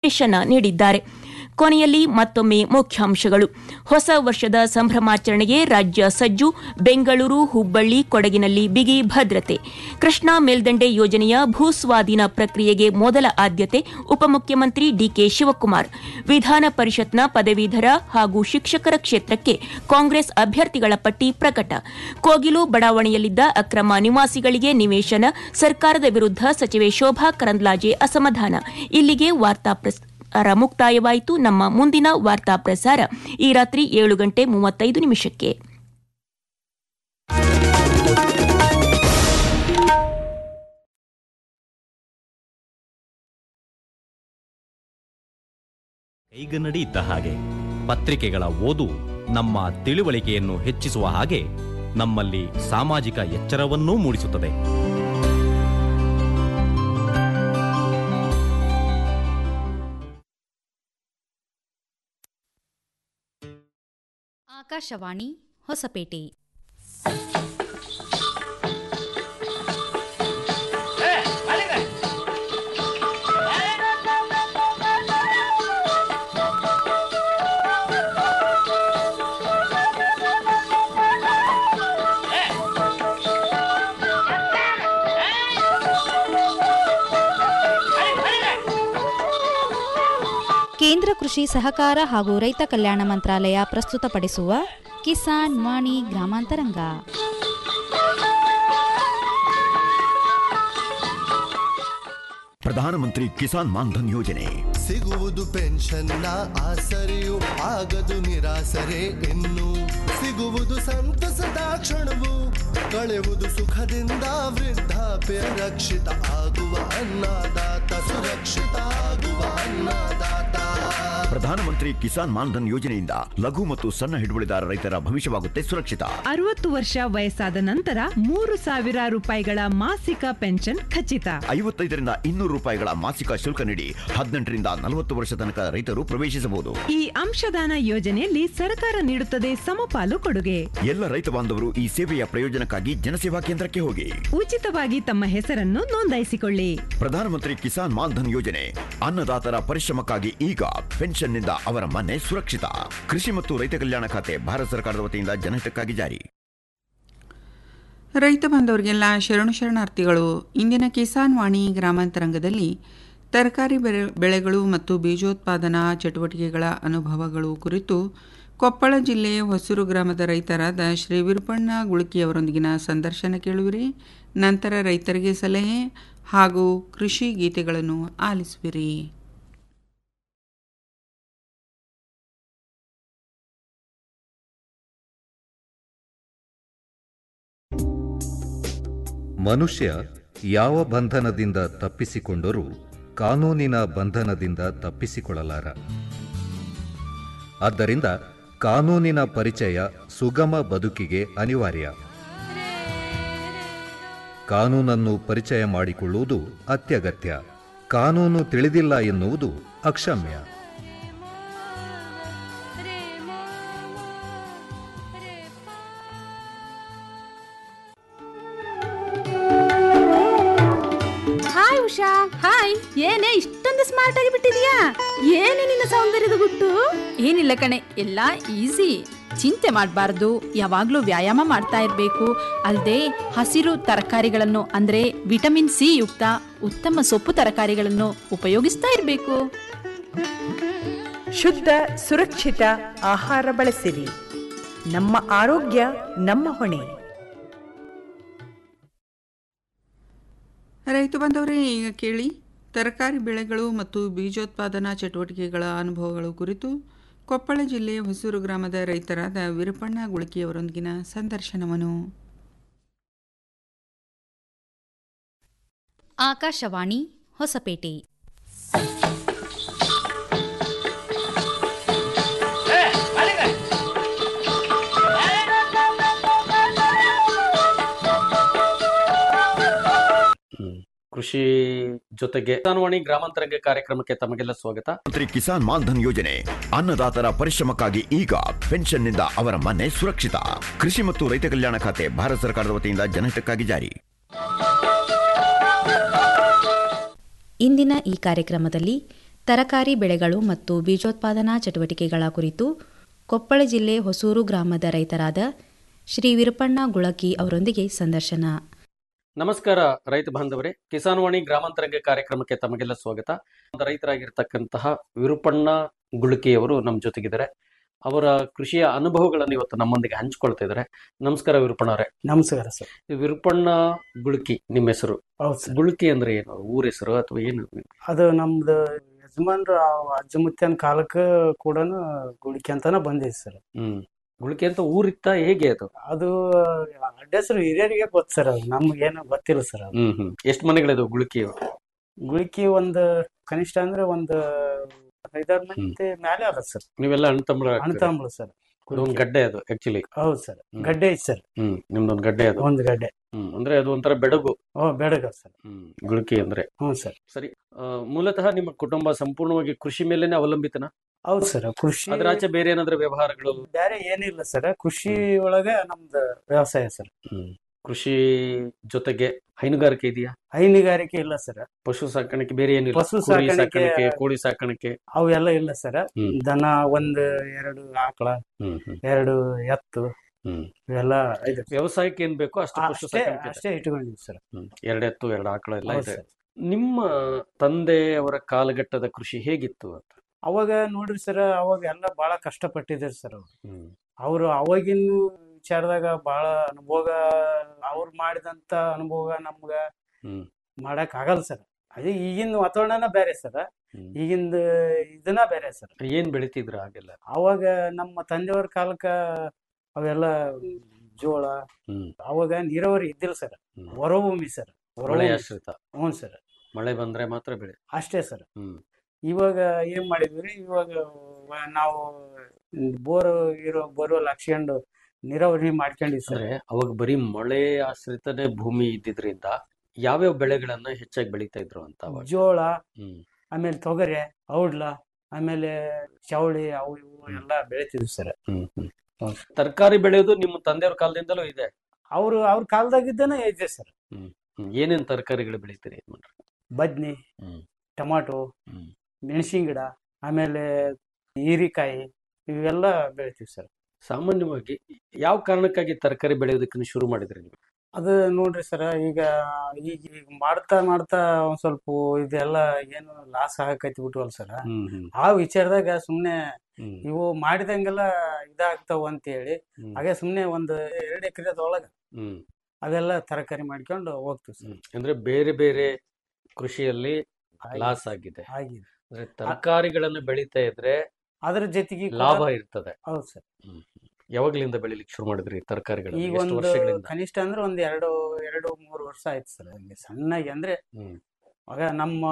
ನಿರ್ದೇಶನ ನೀಡಿದ್ದಾರೆ ಕೊನೆಯಲ್ಲಿ ಮತ್ತೊಮ್ಮೆ ಮುಖ್ಯಾಂಶಗಳು ಹೊಸ ವರ್ಷದ ಸಂಭ್ರಮಾಚರಣೆಗೆ ರಾಜ್ಯ ಸಜ್ಜು ಬೆಂಗಳೂರು ಹುಬ್ಬಳ್ಳಿ ಕೊಡಗಿನಲ್ಲಿ ಬಿಗಿ ಭದ್ರತೆ ಕೃಷ್ಣಾ ಮೇಲ್ದಂಡೆ ಯೋಜನೆಯ ಭೂಸ್ವಾಧೀನ ಪ್ರಕ್ರಿಯೆಗೆ ಮೊದಲ ಆದ್ಯತೆ ಉಪಮುಖ್ಯಮಂತ್ರಿ ಡಿಕೆ ಶಿವಕುಮಾರ್ ವಿಧಾನ ಪರಿಷತ್ನ ಪದವೀಧರ ಹಾಗೂ ಶಿಕ್ಷಕರ ಕ್ಷೇತ್ರಕ್ಕೆ ಕಾಂಗ್ರೆಸ್ ಅಭ್ಯರ್ಥಿಗಳ ಪಟ್ಟಿ ಪ್ರಕಟ ಕೋಗಿಲು ಬಡಾವಣೆಯಲ್ಲಿದ್ದ ಅಕ್ರಮ ನಿವಾಸಿಗಳಿಗೆ ನಿವೇಶನ ಸರ್ಕಾರದ ವಿರುದ್ಧ ಸಚಿವೆ ಶೋಭಾ ಕರಂದ್ಲಾಜೆ ಅಸಮಾಧಾನ ಇಲ್ಲಿಗೆ ವಾರ್ತಾ ಪ್ರಸ್ ಪ್ರಸಾರ ಮುಕ್ತಾಯವಾಯಿತು ನಮ್ಮ ಮುಂದಿನ ವಾರ್ತಾ ಪ್ರಸಾರ ಈ ರಾತ್ರಿ ಏಳು ಗಂಟೆ ಮೂವತ್ತೈದು ನಿಮಿಷಕ್ಕೆ ಕೈಗನ್ನಡಿ ಇದ್ದ ಹಾಗೆ ಪತ್ರಿಕೆಗಳ ಓದು ನಮ್ಮ ತಿಳುವಳಿಕೆಯನ್ನು ಹೆಚ್ಚಿಸುವ ಹಾಗೆ ನಮ್ಮಲ್ಲಿ ಸಾಮಾಜಿಕ ಎಚ್ಚರವನ್ನೂ ಮೂಡಿಸುತ್ತದೆ ಆಕಾಶವಾಣಿ ಹೊಸಪೇಟೆ ಕೇಂದ್ರ ಕೃಷಿ ಸಹಕಾರ ಹಾಗೂ ರೈತ ಕಲ್ಯಾಣ ಮಂತ್ರಾಲಯ ಪ್ರಸ್ತುತಪಡಿಸುವ ಕಿಸಾನ್ ವಾಣಿ ಗ್ರಾಮಾಂತರಂಗ ಪ್ರಧಾನಮಂತ್ರಿ ಕಿಸಾನ್ ಮಾನ್ಧನ್ ಯೋಜನೆ ಸಿಗುವುದು ಪೆನ್ಷನ್ನ ಆಸರೆಯು ಆಗದು ನಿರಾಸರೆ ಇನ್ನು ಸಿಗುವುದು ಸಂತಸದ ಕ್ಷಣವು ಕಳೆವುದು ಸುಖದಿಂದ ವೃದ್ಧಾಪ್ಯ ರಕ್ಷಿತ ಆಗುವ ಅನ್ನದಾತ ಸುರಕ್ಷಿತ ಆಗುವ ಅನ್ನದಾತ ಪ್ರಧಾನಮಂತ್ರಿ ಕಿಸಾನ್ ಮಾನ್ಧನ್ ಯೋಜನೆಯಿಂದ ಲಘು ಮತ್ತು ಸಣ್ಣ ಹಿಡುವಳಿದಾರ ರೈತರ ಭವಿಷ್ಯವಾಗುತ್ತೆ ಸುರಕ್ಷಿತ ಅರವತ್ತು ವರ್ಷ ವಯಸ್ಸಾದ ನಂತರ ಮೂರು ಸಾವಿರ ರೂಪಾಯಿಗಳ ಮಾಸಿಕ ಪೆನ್ಷನ್ ಖಚಿತ ಐವತ್ತೈದರಿಂದ ಇನ್ನೂರು ರೂಪಾಯಿಗಳ ಮಾಸಿಕ ಶುಲ್ಕ ನೀಡಿ ಹದಿನೆಂಟರಿಂದ ನಲವತ್ತು ವರ್ಷ ತನಕ ರೈತರು ಪ್ರವೇಶಿಸಬಹುದು ಈ ಅಂಶದಾನ ಯೋಜನೆಯಲ್ಲಿ ಸರ್ಕಾರ ನೀಡುತ್ತದೆ ಸಮಪಾಲು ಕೊಡುಗೆ ಎಲ್ಲ ರೈತ ಬಾಂಧವರು ಈ ಸೇವೆಯ ಪ್ರಯೋಜನಕ್ಕಾಗಿ ಜನಸೇವಾ ಕೇಂದ್ರಕ್ಕೆ ಹೋಗಿ ಉಚಿತವಾಗಿ ತಮ್ಮ ಹೆಸರನ್ನು ನೋಂದಾಯಿಸಿಕೊಳ್ಳಿ ಪ್ರಧಾನಮಂತ್ರಿ ಕಿಸಾನ್ ಮಾನ್ಧನ್ ಯೋಜನೆ ಅನ್ನದಾತರ ಪರಿಶ್ರಮಕ್ಕಾಗಿ ಈಗ ಪೆನ್ಷನ್ನಿಂದ ಅವರ ಮನೆ ಸುರಕ್ಷಿತ ಕೃಷಿ ಮತ್ತು ರೈತ ಕಲ್ಯಾಣ ಖಾತೆ ಭಾರತ ಸರ್ಕಾರದ ವತಿಯಿಂದ ಜನಹಿತಕ್ಕಾಗಿ ಜಾರಿ ರೈತ ಬಾಂಧವರಿಗೆಲ್ಲ ಶರಣು ಶರಣಾರ್ಥಿಗಳು ಇಂದಿನ ಕಿಸಾನ್ ವಾಣಿ ಗ್ರಾಮಾಂತರಂಗದಲ್ಲಿ ತರಕಾರಿ ಬೆಳೆ ಬೆಳೆಗಳು ಮತ್ತು ಬೀಜೋತ್ಪಾದನಾ ಚಟುವಟಿಕೆಗಳ ಅನುಭವಗಳು ಕುರಿತು ಕೊಪ್ಪಳ ಜಿಲ್ಲೆ ಹೊಸೂರು ಗ್ರಾಮದ ರೈತರಾದ ಶ್ರೀ ವಿರುಪಣ್ಣ ಗುಳುಕಿಯವರೊಂದಿಗಿನ ಸಂದರ್ಶನ ಕೇಳುವಿರಿ ನಂತರ ರೈತರಿಗೆ ಸಲಹೆ ಹಾಗೂ ಕೃಷಿ ಗೀತೆಗಳನ್ನು ಆಲಿಸುವಿರಿ ಮನುಷ್ಯ ಯಾವ ಬಂಧನದಿಂದ ತಪ್ಪಿಸಿಕೊಂಡರೂ ಕಾನೂನಿನ ಬಂಧನದಿಂದ ತಪ್ಪಿಸಿಕೊಳ್ಳಲಾರ ಆದ್ದರಿಂದ ಕಾನೂನಿನ ಪರಿಚಯ ಸುಗಮ ಬದುಕಿಗೆ ಅನಿವಾರ್ಯ ಕಾನೂನನ್ನು ಪರಿಚಯ ಮಾಡಿಕೊಳ್ಳುವುದು ಅತ್ಯಗತ್ಯ ಕಾನೂನು ತಿಳಿದಿಲ್ಲ ಎನ್ನುವುದು ಅಕ್ಷಮ್ಯ ಹಾಯ್ ಉಷಾ ಹಾಯ್ ಏನೇ ಇಷ್ಟೊಂದು ಸ್ಮಾರ್ಟ್ ಆಗಿ ಬಿಟ್ಟಿದ್ಯಾ ಏನೇ ನಿನ್ನ ಸೌಂದರ್ಯದ ಗುಟ್ಟು ಏನಿಲ್ಲ ಕಣೆ ಎಲ್ಲ ಈಸಿ ಚಿಂತೆ ಮಾಡಬಾರ್ದು ಯಾವಾಗ್ಲೂ ವ್ಯಾಯಾಮ ಮಾಡ್ತಾ ಇರಬೇಕು ಅಲ್ಲದೆ ಹಸಿರು ತರಕಾರಿಗಳನ್ನು ಅಂದ್ರೆ ವಿಟಮಿನ್ ಸಿ ಯುಕ್ತ ಉತ್ತಮ ಸೊಪ್ಪು ತರಕಾರಿಗಳನ್ನು ಉಪಯೋಗಿಸ್ತಾ ಇರಬೇಕು ಶುದ್ಧ ಸುರಕ್ಷಿತ ಆಹಾರ ಬಳಸಿರಿ ನಮ್ಮ ಆರೋಗ್ಯ ನಮ್ಮ ಹೊಣೆ ರೈತ ಬಾಂಧವರೇ ಈಗ ಕೇಳಿ ತರಕಾರಿ ಬೆಳೆಗಳು ಮತ್ತು ಬೀಜೋತ್ಪಾದನಾ ಚಟುವಟಿಕೆಗಳ ಅನುಭವಗಳು ಕುರಿತು ಕೊಪ್ಪಳ ಜಿಲ್ಲೆ ಹೊಸೂರು ಗ್ರಾಮದ ರೈತರಾದ ವಿರಪಣ್ಣ ಗುಳಕಿಯವರೊಂದಿಗಿನ ಸಂದರ್ಶನವನ್ನು ಆಕಾಶವಾಣಿ ಹೊಸಪೇಟೆ ಕೃಷಿ ಜೊತೆಗೆ ಕಿಸಾನ್ವಾಣಿ ಗ್ರಾಮಾಂತರಂಗ ಕಾರ್ಯಕ್ರಮಕ್ಕೆ ತಮಗೆಲ್ಲ ಸ್ವಾಗತ ಮಂತ್ರಿ ಕಿಸಾನ್ ಮಾನ್ಧನ್ ಯೋಜನೆ ಅನ್ನದಾತರ ಪರಿಶ್ರಮಕ್ಕಾಗಿ ಈಗ ಪೆನ್ಷನ್ನಿಂದ ಅವರ ಮನೆ ಸುರಕ್ಷಿತ ಕೃಷಿ ಮತ್ತು ರೈತ ಕಲ್ಯಾಣ ಖಾತೆ ಭಾರತ ಸರ್ಕಾರದ ವತಿಯಿಂದ ಜನಹಿತಕ್ಕಾಗಿ ಜಾರಿ ಇಂದಿನ ಈ ಕಾರ್ಯಕ್ರಮದಲ್ಲಿ ತರಕಾರಿ ಬೆಳೆಗಳು ಮತ್ತು ಬೀಜೋತ್ಪಾದನಾ ಚಟುವಟಿಕೆಗಳ ಕುರಿತು ಕೊಪ್ಪಳ ಜಿಲ್ಲೆ ಹೊಸೂರು ಗ್ರಾಮದ ರೈತರಾದ ಶ್ರೀ ವಿರಪಣ್ಣ ಗುಳಕಿ ಅವರೊಂದಿಗೆ ಸಂದರ್ಶನ ನಮಸ್ಕಾರ ರೈತ ಬಾಂಧವರೇ ಕಿಸಾನ್ ವಾಣಿ ಗ್ರಾಮಾಂತರಂಗ ಕಾರ್ಯಕ್ರಮಕ್ಕೆ ತಮಗೆಲ್ಲ ಸ್ವಾಗತ ರೈತರಾಗಿರ್ತಕ್ಕಂತಹ ವಿರುಪಣ್ಣ ಗುಳುಕಿಯವರು ನಮ್ಮ ಜೊತೆಗಿದ್ದಾರೆ ಅವರ ಕೃಷಿಯ ಅನುಭವಗಳನ್ನು ಇವತ್ತು ನಮ್ಮೊಂದಿಗೆ ಹಂಚಿಕೊಳ್ತಾ ಇದ್ದಾರೆ ನಮಸ್ಕಾರ ವಿರುಪಣ್ಣ ಅವರೇ ನಮಸ್ಕಾರ ಸರ್ ವಿರುಪಣ್ಣ ಗುಳುಕಿ ನಿಮ್ಮ ಹೆಸರು ಹೌದು ಸರ್ ಗುಳುಕಿ ಅಂದ್ರೆ ಏನು ಊರ ಹೆಸರು ಅಥವಾ ಏನು ಅದು ನಮ್ದು ಯಜಮಾನ್ರು ಆ ಅಜ್ಜ ಮುತ್ತನ ಕಾಲಕ್ಕೆ ಕೂಡ ಗುಳಿಕೆ ಅಂತಾನೆ ಬಂದಿದೆ ಸರ್ ಹ್ಮ್ ಗುಳುಕಿ ಅಂತ ಊರಿತ್ತ ಹೇಗೆ ಅದು ಅದು ಅಡ್ಡ ಹೆಸರು ಹಿರಿಯರಿಗೆ ಗೊತ್ತು ಸರ್ ಅದು ನಮ್ಗೇನು ಗೊತ್ತಿಲ್ಲ ಸರ್ ಅದು ಹ್ಮ್ ಹ್ಮ್ ಎಷ್ಟು ಮನೆಗಳಿದಾವೆ ಗುಳುಕಿ ಗುಳಿಕೆ ಒಂದು ಕನಿಷ್ಠ ಅಂದ್ರೆ ಒಂದು ಐದಾರು ಮಂದಿ ಮೇಲೆ ಅದ ಸರ್ ನೀವೆಲ್ಲ ಅಣ್ಣ ತಮ್ಮ ಅಣ್ಣ ತಮ್ಮಳು ಸರ್ ಒಂದು ಗಡ್ಡೆ ಅದು ಆಕ್ಚುಲಿ ಹೌದು ಸರ್ ಗಡ್ಡೆ ಐತಿ ಸರ್ ಹ್ಮ್ ನಿಮ್ದೊಂದು ಗಡ್ಡೆ ಅದು ಒಂದು ಗಡ್ಡೆ ಹ್ಮ್ ಅಂದ್ರೆ ಅದು ಒಂಥರ ಬೆಡಗು ಓ ಬೆಡಗ ಸರ್ ಹ್ಮ್ ಗುಳುಕಿ ಅಂದ್ರೆ ಹ್ಞೂ ಸರ್ ಸರಿ ಆ, ಮೂಲತಃ ನಿಮ್ಮ ಕುಟುಂಬ ಸಂಪೂರ್ಣವಾಗಿ ಕೃಷಿ ಮೇಲೆನೆ ಅವಲಂಬಿತನ ಹೌದು ಸರ್ ಕೃಷಿ ಅದ್ರ ಆಚೆ ಬೇರೆ ಏನಾದ್ರೆ ವ್ಯವಹಾರಗಳು ಬೇರೆ ಏನಿಲ್ಲ ಸರ್ ಕೃಷಿ ಒಳಗೆ ನಮ್ದು ವ್ಯವಸಾಯ ಸರ್ ಹ್ಮ್ ಕೃಷಿ ಜೊತೆಗೆ ಹೈನುಗಾರಿಕೆ ಇದೆಯಾ ಹೈನುಗಾರಿಕೆ ಇಲ್ಲ ಸರ್ ಪಶು ಸಾಕಾಣಿಕೆ ಬೇರೆ ಏನಿಲ್ಲ ಪಶು ಕುರಿ ಸಾಕಾಣಿಕೆ- ಸಾಕಾಣಿಕೆ ಕೋಳಿ ಸಾಕಾಣಿಕೆ ಅವೆಲ್ಲ ಇಲ್ಲ ಸರ್ ಹ್ಮ್. ದನ ಒಂದು ಎರಡು ಆಕಳ ಹ್ಮ್ ಹ್ಮ್ ಎರಡು ಎತ್ತು ಹ್ಮ್ ಇವೆಲ್ಲ ಇದೆ ವ್ಯವಸಾಯಕ್ಕೆ ಏನ್ ಬೇಕೋ ಅಷ್ಟು ಪಶು ಅಷ್ಟೇ ಸಾಕಾಣಿಕೆ ಇದೆ. ಅಷ್ಟೇ ಇಟ್ಕೊಂಡಿವಿ ಸರ್ ಹ್ಮ್ ಎರಡು ಎತ್ತು ಎರಡು ಆಕಳ ಎಲ್ಲ ಹೌದು ಇದೆ ಸರ್. ನಿಮ್ಮ ತಂದೆ ಅವರ ಕಾಲಘಟ್ಟದ ಕೃಷಿ ಹೇಗಿತ್ತು ಅಂತ ಅವಾಗ ನೋಡ್ರಿ ಸರ್ ಅವಾಗ ಎಲ್ಲ ಬಹಳ ಕಷ್ಟಪಟ್ಟಿದ್ರು ಸರ್ ಅವ್ರು ಹ್ಮ್ ಅವರು ಅವಾಗಿನ ವಿಚಾರದಾಗ ಬಹಳ ಅನುಭೋಗ ಅವ್ರು ಮಾಡಿದಂತ ಅನುಭೋಗ ನಮ್ಗ ಹ್ಮ್ ಮಾಡಕ್ ಆಗಲ್ಲ ಸರ್ ಅದೇ ಈಗಿನ ವಾತಾವರಣನ ಬೇರೆ ಸರ್ ಹ್ಮ್. ಈಗಿಂದ ಇದನ್ನ ಬೇರೆ ಸರ್ ಏನ್ ಬೆಳಿತಿದ್ರ ಹಾಗೆಲ್ಲ ಅವಾಗ ನಮ್ಮ ತಂದೆಯವ್ರ ಕಾಲಕ್ಕ ಅವೆಲ್ಲ ಜೋಳ ಹ್ಮ್ ಅವಾಗ ನೀರಾವರಿ ಇದ್ದಿಲ್ಲ ಸರ್ ಹ್ಮ್. ಹೊರಭೂಮಿ ಸರ್ ಮಳೆ ಆಶ್ರಿತ ಹ್ಞೂ ಸರ್ ಮಳೆ ಬಂದ್ರೆ ಮಾತ್ರ ಬೆಳೆ ಅಷ್ಟೇ ಸರ್ ಹ್ಮ್ ಇವಾಗ ಏನ್ ಮಾಡಿದ್ವಿ ಇವಾಗ ವ- ನಾವು ಬೋರ್ ಇರೋ ಬೋರ್ವೆಲ್ ಹಾಕ್ಸ್ಕೊಂಡು ನೀರಾವರಿ ಮಾಡ್ಕೊಂಡಿವಿ ಸರ್ ಅಂದ್ರೆ ಅವಾಗ ಬರೀ ಮಳೆ ಆಶ್ರಿತನೇ ಭೂಮಿ ಇದ್ದಿದ್ರಿಂದ ಯಾವ್ಯಾವ ಬೆಳೆಗಳನ್ನ ಹೆಚ್ಚಾಗಿ ಬೆಳೀತಾ ಇದ್ರು ಅಂತ ಅವಾಗ ಜೋಳ ಹ್ಮ್ ಆಮೇಲೆ ತೊಗರೆ ಔಡ್ಲ ಆಮೇಲೆ ಚವಳಿ ಅವು ಇವು ಎಲ್ಲ ಬೆಳಿತಿದ್ವಿ ಸರ್ ಹ್ಮ್ ಹ್ಮ್ ತರಕಾರಿ ಬೆಳೆಯೋದು ನಿಮ್ಮ ತಂದೆಯವ್ರ ಕಾಲದಿಂದಲೂ ಇದೆ ಅವ್ರು ಅವ್ರ ಕಾಲದಾಗಿದ್ದಾನೆ ಇದೆ ಸರ್ ಹ್ಮ್ ಹ್ಮ್ ಏನೇನ್ ತರಕಾರಿಗಳು ಬೆಳಿತೀರಿ ಏನ್ ಮಾಡ್ರಿ ಬದ್ನಿ ಹ್ಮ್ ಟೊಮಾಟೊ ಹ್ಮ್ ಮೆಣಸಿನ ಗಿಡ ಆಮೇಲೆ ಹೀರಿಕಾಯಿ ಇವೆಲ್ಲ ಬೆಳಿತೀವಿ ಸರ್ ಸಾಮಾನ್ಯವಾಗಿ ಯಾವ ಕಾರಣಕ್ಕಾಗಿ ತರಕಾರಿ ಬೆಳೆಯೋದಕ್ಕೆ ಶುರು ಮಾಡಿದ್ರಿ ನೀವು ಅದು ನೋಡ್ರಿ ಸರ್ ಈಗ ಈಗ ಈಗ ಮಾಡ್ತಾ ಮಾಡ್ತಾ ಒಂದ್ ಸ್ವಲ್ಪ ಇದೆಲ್ಲ ಏನು ಲಾಸ್ ಆಗಕೈತಿ ಬಿಟ್ವಲ್ ಸರ್ ಹ್ಮ್ ಹ್ಮ್ ಆ ವಿಚಾರದಾಗ ಸುಮ್ನೆ ಹ್ಮ್ ಇವು ಮಾಡಿದಂಗೆಲ್ಲ ಇದಾಗ್ತಾವ ಅಂತ ಹೇಳಿ ಹ್ಮ್. ಹಾಗೆ ಸುಮ್ನೆ ಒಂದು ಎರಡು ಎಕರೆದೊಳಗ ಹ್ಮ್ ಅವೆಲ್ಲ ತರಕಾರಿ ಮಾಡ್ಕೊಂಡು ಹೋಗ್ತೀವಿ ಸರ್ ಅಂದ್ರೆ ಬೇರೆ ಬೇರೆ ಕೃಷಿಯಲ್ಲಿ ಲಾಸ್ ಆಗಿದೆ ಆಗಿದೆ ಅಂದ್ರೆ ತರಕಾರಿಗಳನ್ನು ಬೆಳೀತಾ ಇದ್ರೆ ಅದ್ರ ಜೊತೆಗೆ ಕೂಡ- ಲಾಭ ಇರ್ತದೆ ಹೌದು ಸರ್ ಹ್ಮ್. ಯಾವಾಗ್ಲಿಂದ ಬೆಳಿಲಿಕ್ಕೆ ಶುರು ಮಾಡಿದ್ರಿ ತರಕಾರಿಗಳು ಈಗ ಎಷ್ಟು ಒಂದು ವರ್ಷಗಳಿಂದ ಕನಿಷ್ಠ ಅಂದ್ರೆ ಒಂದ್ ಎರಡು ಎರಡು ಮೂರು ವರ್ಷ ಆಯ್ತು ಸರ್ ಹಂಗೆ ಸಣ್ಣಗೆ ಅಂದ್ರೆ ಹ್ಮ್ ಆಗ ನಮ್ಮ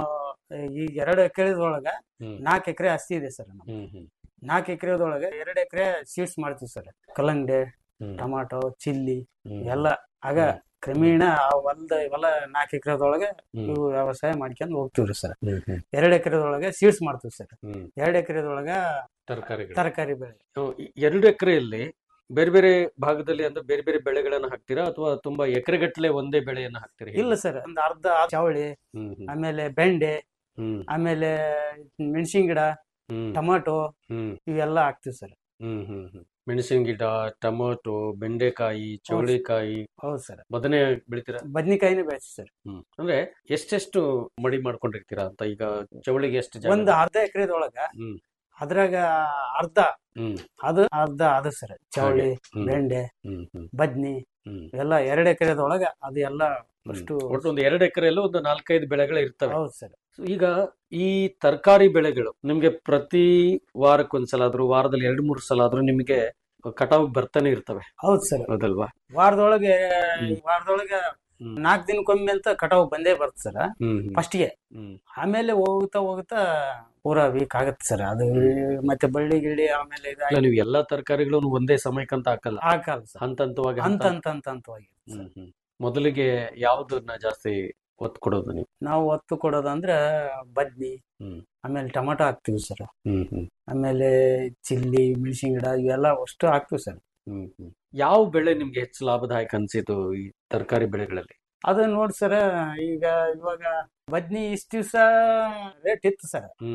ಈಗ ಎರಡು ಎಕರೆದೊಳಗ ಹ್ಮ್. ನಾಲ್ಕು ಎಕರೆ ಅಸ್ತಿ ಇದೆ ಸರ್ ನಮ್ದು ಹ್ಮ್ ಹ್ಮ್ ನಾಲ್ಕು ಎಕರೆದೊಳಗೆ ಎರಡು ಎಕರೆ ಸೀಡ್ಸ್ ಮಾಡ್ತೀವಿ ಸರ್ ಕಲ್ಲಂಗಡಿ ಹ್ಮ್. ಟೊಮಾಟೊ ಚಿಲ್ಲಿ ಹ್ಮ್. ಎಲ್ಲ ಆಗ ಕ್ರಮೇಣ ಆ ಹೊಲ್ದ ಇವೆಲ್ಲ ನಾಲ್ಕು ಎಕರೆದೊಳಗೆ ಹ್ಮ್. ಇವು ವ್ಯವಸಾಯ ಮಾಡ್ಕೊಂಡು ಹೋಗ್ತೀವ್ರಿ ಸರ್ ಹ್ಮ್ ಹ್ಮ್ ಎರಡು ಎಕರೆದೊಳಗೆ ಸೀಡ್ಸ್ ಮಾಡ್ತೀವಿ ಸರ್ ಹ್ಮ್ ಎರಡು ಎಕರೆದೊಳಗ ತರಕಾರಿಗಳು ತರಕಾರಿ ಬೆಳೆ ಅಹ್, ಈ ಎರಡು ಎಕರೆಯಲ್ಲಿ ಬೇರೆ ಬೇರೆ ಭಾಗದಲ್ಲಿ ಅಂದ್ರೆ ಬೇರೆ ಬೇರೆ ಬೆಳೆಗಳನ್ನ ಹಾಕ್ತೀರಾ ಅಥವಾ ತುಂಬಾ ಎಕರೆಗಟ್ಟಲೆ ಒಂದೇ ಬೆಳೆಯನ್ನ ಹಾಕ್ತೀರಾ ಹೇಗೆ? ಇಲ್ಲ ಸರ್ ಒಂದು ಅರ್ಧ ಚವಳಿ ಹ್ಮ್ ಹ್ಮ್ ಆಮೇಲೆ ಬೆಂಡೆ ಹ್ಮ್ ಆಮೇಲೆ ಮೆಣಸಿನ ಗಿಡ ಹ್ಮ್ ಟೊಮಾಟೊ ಹ್ಮ್ ಇವೆಲ್ಲ ಹಾಕ್ತಿವಿ ಸರ್ ಹ್ಮ್ ಹ್ಮ್ ಹ್ಮ್ ಮೆಣಸಿನ ಗಿಡ ಟೊಮೊಟೊ ಬೆಂಡೆಕಾಯಿ ಚೌಳಿಕಾಯಿ ಹೌದು ಸರ್ ಬದನೆ ಬೆಳಿತೀರಾ ಬದ್ನಿಕಾಯಿನೂ ಬೆಳೆಸಿ ಸರ್ ಹ್ಮ್ ಅಂದ್ರೆ ಎಷ್ಟೆಷ್ಟು ಮಡಿ ಮಾಡ್ಕೊಂಡಿರ್ತೀರಾ ಅಂತ ಈಗ ಚವಳಿಗೆ ಎಷ್ಟು ಜಾಗ ಒಂದು ಅರ್ಧ ಎಕರೆದೊಳಗ ಹ್ಮ್ ಅದ್ರಾಗ ಅರ್ಧ ಹ್ಮ್ ಅದು ಅರ್ಧ ಅದು ಸರ್ ಚವಳಿ ಹಾಗೆ. ಹ್ಮ್. ಬೆಂಡೆ ಹ್ಮ್ ಹ್ಮ್ ಬದ್ನಿ ಹ್ಮ್ ಎಲ್ಲ ಎರಡು ಎಕರೆದೊಳಗ ಅದು ಎಲ್ಲ ಅಷ್ಟು ಒಟ್ಟು ಒಂದು ಎರಡು ಎಕರೆಯಲ್ಲೂ ಒಂದು ನಾಲ್ಕೈದು ಬೆಳೆಗಳು ಇರ್ತವೆ ಹೌದು ಸರ್ So, ಈಗ ಈ ತರಕಾರಿ ಬೆಳೆಗಳು ನಿಮ್ಗೆ ಪ್ರತಿ ವಾರಕ್ಕೊಂದ್ಸಲ ಆದ್ರೂ ವಾರದಲ್ಲಿ ಎರಡು ಮೂರು ಸಲ ಆದ್ರೂ ನಿಮಗೆ ಕಟಾವ್ ಬರ್ತಾನೆ ಇರ್ತವೆ ಹೌದು ಸರ್ ಹೌದಲ್ವಾ ವಾರದೊಳಗೆ ಹ್ಮ್. ವಾರದೊಳಗ ಹ್ಮ್. ನಾಲ್ಕು ದಿನಕ್ಕೊಮ್ಮೆ ಅಂತ ಕಟಾವು ಬಂದೇ ಬರುತ್ತೆ ಸರ್ ಹ್ಮ್ ಹ್ಮ್. ಫಸ್ಟ್ಗೆ ಹ್ಮ್ ಆಮೇಲೆ ಹೋಗ್ತಾ ಹೋಗ್ತಾ ಪೂರಾ ವೀಕ್ ಆಗತ್ತೆ ಸರ್ ಅದು ಮತ್ತೆ ಬಳ್ಳಿ ಗಿಳ್ಳಿ ಆಮೇಲೆ ಇಲ್ಲ ಇದಾಗಿ ನೀವು ಎಲ್ಲಾ ತರಕಾರಿಗಳನ್ನು ಒಂದೇ ಸಮಯಕ್ಕಂತ ಹಾಕಲ್ಲ ಹಾಕಲ್ಲ ಸರ್ ಹಂತ ಹಂತವಾಗಿ ಹಂತ ಹಂತ ಹಂತ ಹಂತ ಹಂತವಾಗಿ ಹ್ಮ್ ಹ್ಮ್ ಮೊದಲಿಗೆ ಯಾವ್ದನ್ನ ಜಾಸ್ತಿ ಒತ್ತು ಕೊಡೋದು ನೀವು ನಾವು ಒತ್ತು ಕೊಡೋದಂದ್ರೆ ಬದ್ನಿ ಹ್ಮ್ ಆಮೇಲೆ ಟೊಮಾಟೊ ಹಾಕ್ತಿವಿ ಸರ್ ಹ್ಮ್ ಹ್ಮ್ ಆಮೇಲೆ ಚಿಲ್ಲಿ ಮೆಣಸಿನ ಗಿಡ ಇವೆಲ್ಲ ಅಷ್ಟು ಹಾಕ್ತಿವಿ ಸರ್ ಹ್ಮ್ ಹ್ಮ್ ಯಾವ ಬೆಳೆ ನಿಮ್ಗೆ ಹೆಚ್ಚು ಲಾಭದಾಯಕ ಅನ್ಸಿತು ಈ ತರಕಾರಿ ಬೆಳೆಗಳಲ್ಲಿ ಅದು ನೋಡಿ ಸರ್ ಈಗ ಇವಾಗ ಬದ್ನಿ ಇಷ್ಟು ದಿವಸ ರೇಟ್ ಇತ್ತು ಸರ್ ಹ್ಮ್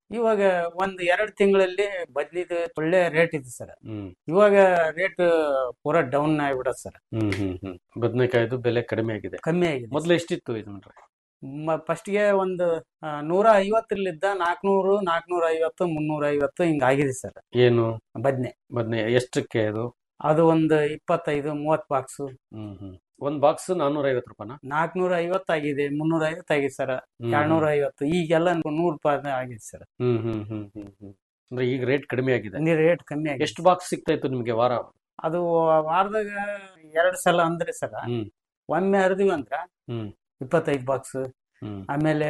ಇವಾಗ ಒಂದ್ ಎರಡ್ ತಿಂಗಳಲ್ಲಿ ಬದ್ಲಿದ ಒಳ್ಳೆ ರೇಟ್ ಇದೆ ಸರ್ ಹ್ಮ್ ಇವಾಗ ರೇಟ್ ಪೂರಾ ಡೌನ್ ಆಗ್ಬಿಡತ್ ಸರ್ ಹ್ಮ್ ಹ್ಮ್ ಹ್ಮ್ ಬದನೆಕಾಯ್ದು ಬೆಲೆ ಕಡಿಮೆ ಆಗಿದೆ ಕಮ್ಮಿ ಆಗಿದೆ ಮೊದ್ಲು ಎಷ್ಟಿತ್ತು ಇದು ನೋಡ್ರಿ ಫಸ್ಟ್ಗೆ ಒಂದು ಆ, ನೂರ ಐವತ್ತರಲ್ಲಿದ್ದ ನಾಲ್ಕನೂರು ನಾಲ್ಕನೂರ ಐವತ್ತು ಮುನ್ನೂರ ಐವತ್ತು ಹಿಂಗ ಆಗಿದೆ ಸರ್ ಏನು ಬದ್ನೆ ಬದನೆ ಎಷ್ಟಕ್ಕೆ ಅದು ಅದು ಒಂದು ಇಪ್ಪತ್ತೈದು ಮೂವತ್ ಬಾಕ್ಸ್ ಹ್ಮ್ ಹ್ಮ್ ಒಂದ್ ಬಾಕ್ಸ್ ನಾನ್ನೂರ ಐವತ್ತು ರೂಪಾಯಿನ ನಾಲ್ಕನೂರ ಐವತ್ತು ಆಗಿದೆ ಮುನ್ನೂರ ಐವತ್ತು ಆಗಿದೆ ಸರ್ ಹ್ಮ್. ಎರಡ್ನೂರ ಐವತ್ತು ಈಗೆಲ್ಲ ನೂರು ರೂಪಾಯಿ ಆಗಿದೆ ಸರ್ ಹ್ಮ್ ಹ್ಮ್ ಹ್ಮ್ ಹ್ಮ್ ಹ್ಮ್ ಅಂದ್ರೆ ಈಗ ರೇಟ್ ಕಡಿಮೆ ಆಗಿದೆ ರೇಟ್ ಕಮ್ಮಿ ಆಗಿದೆ ಎಷ್ಟು ಬಾಕ್ಸ್ ಸಿಗ್ತಾ ಇತ್ತು ನಿಮ್ಗೆ ವಾರ ಅದು ವಾರದಾಗ ಎರಡ್ ಸಲ ಅಂದ್ರೆ ಸರ್ ಹ್ಮ್ ಒಮ್ಮೆ ಹರಿದಿವಿ ಅಂದ್ರ ಹ್ಮ್ ಇಪ್ಪತ್ತೈದು ಬಾಕ್ಸ್ ಹ್ಮ್ ಆಮೇಲೆ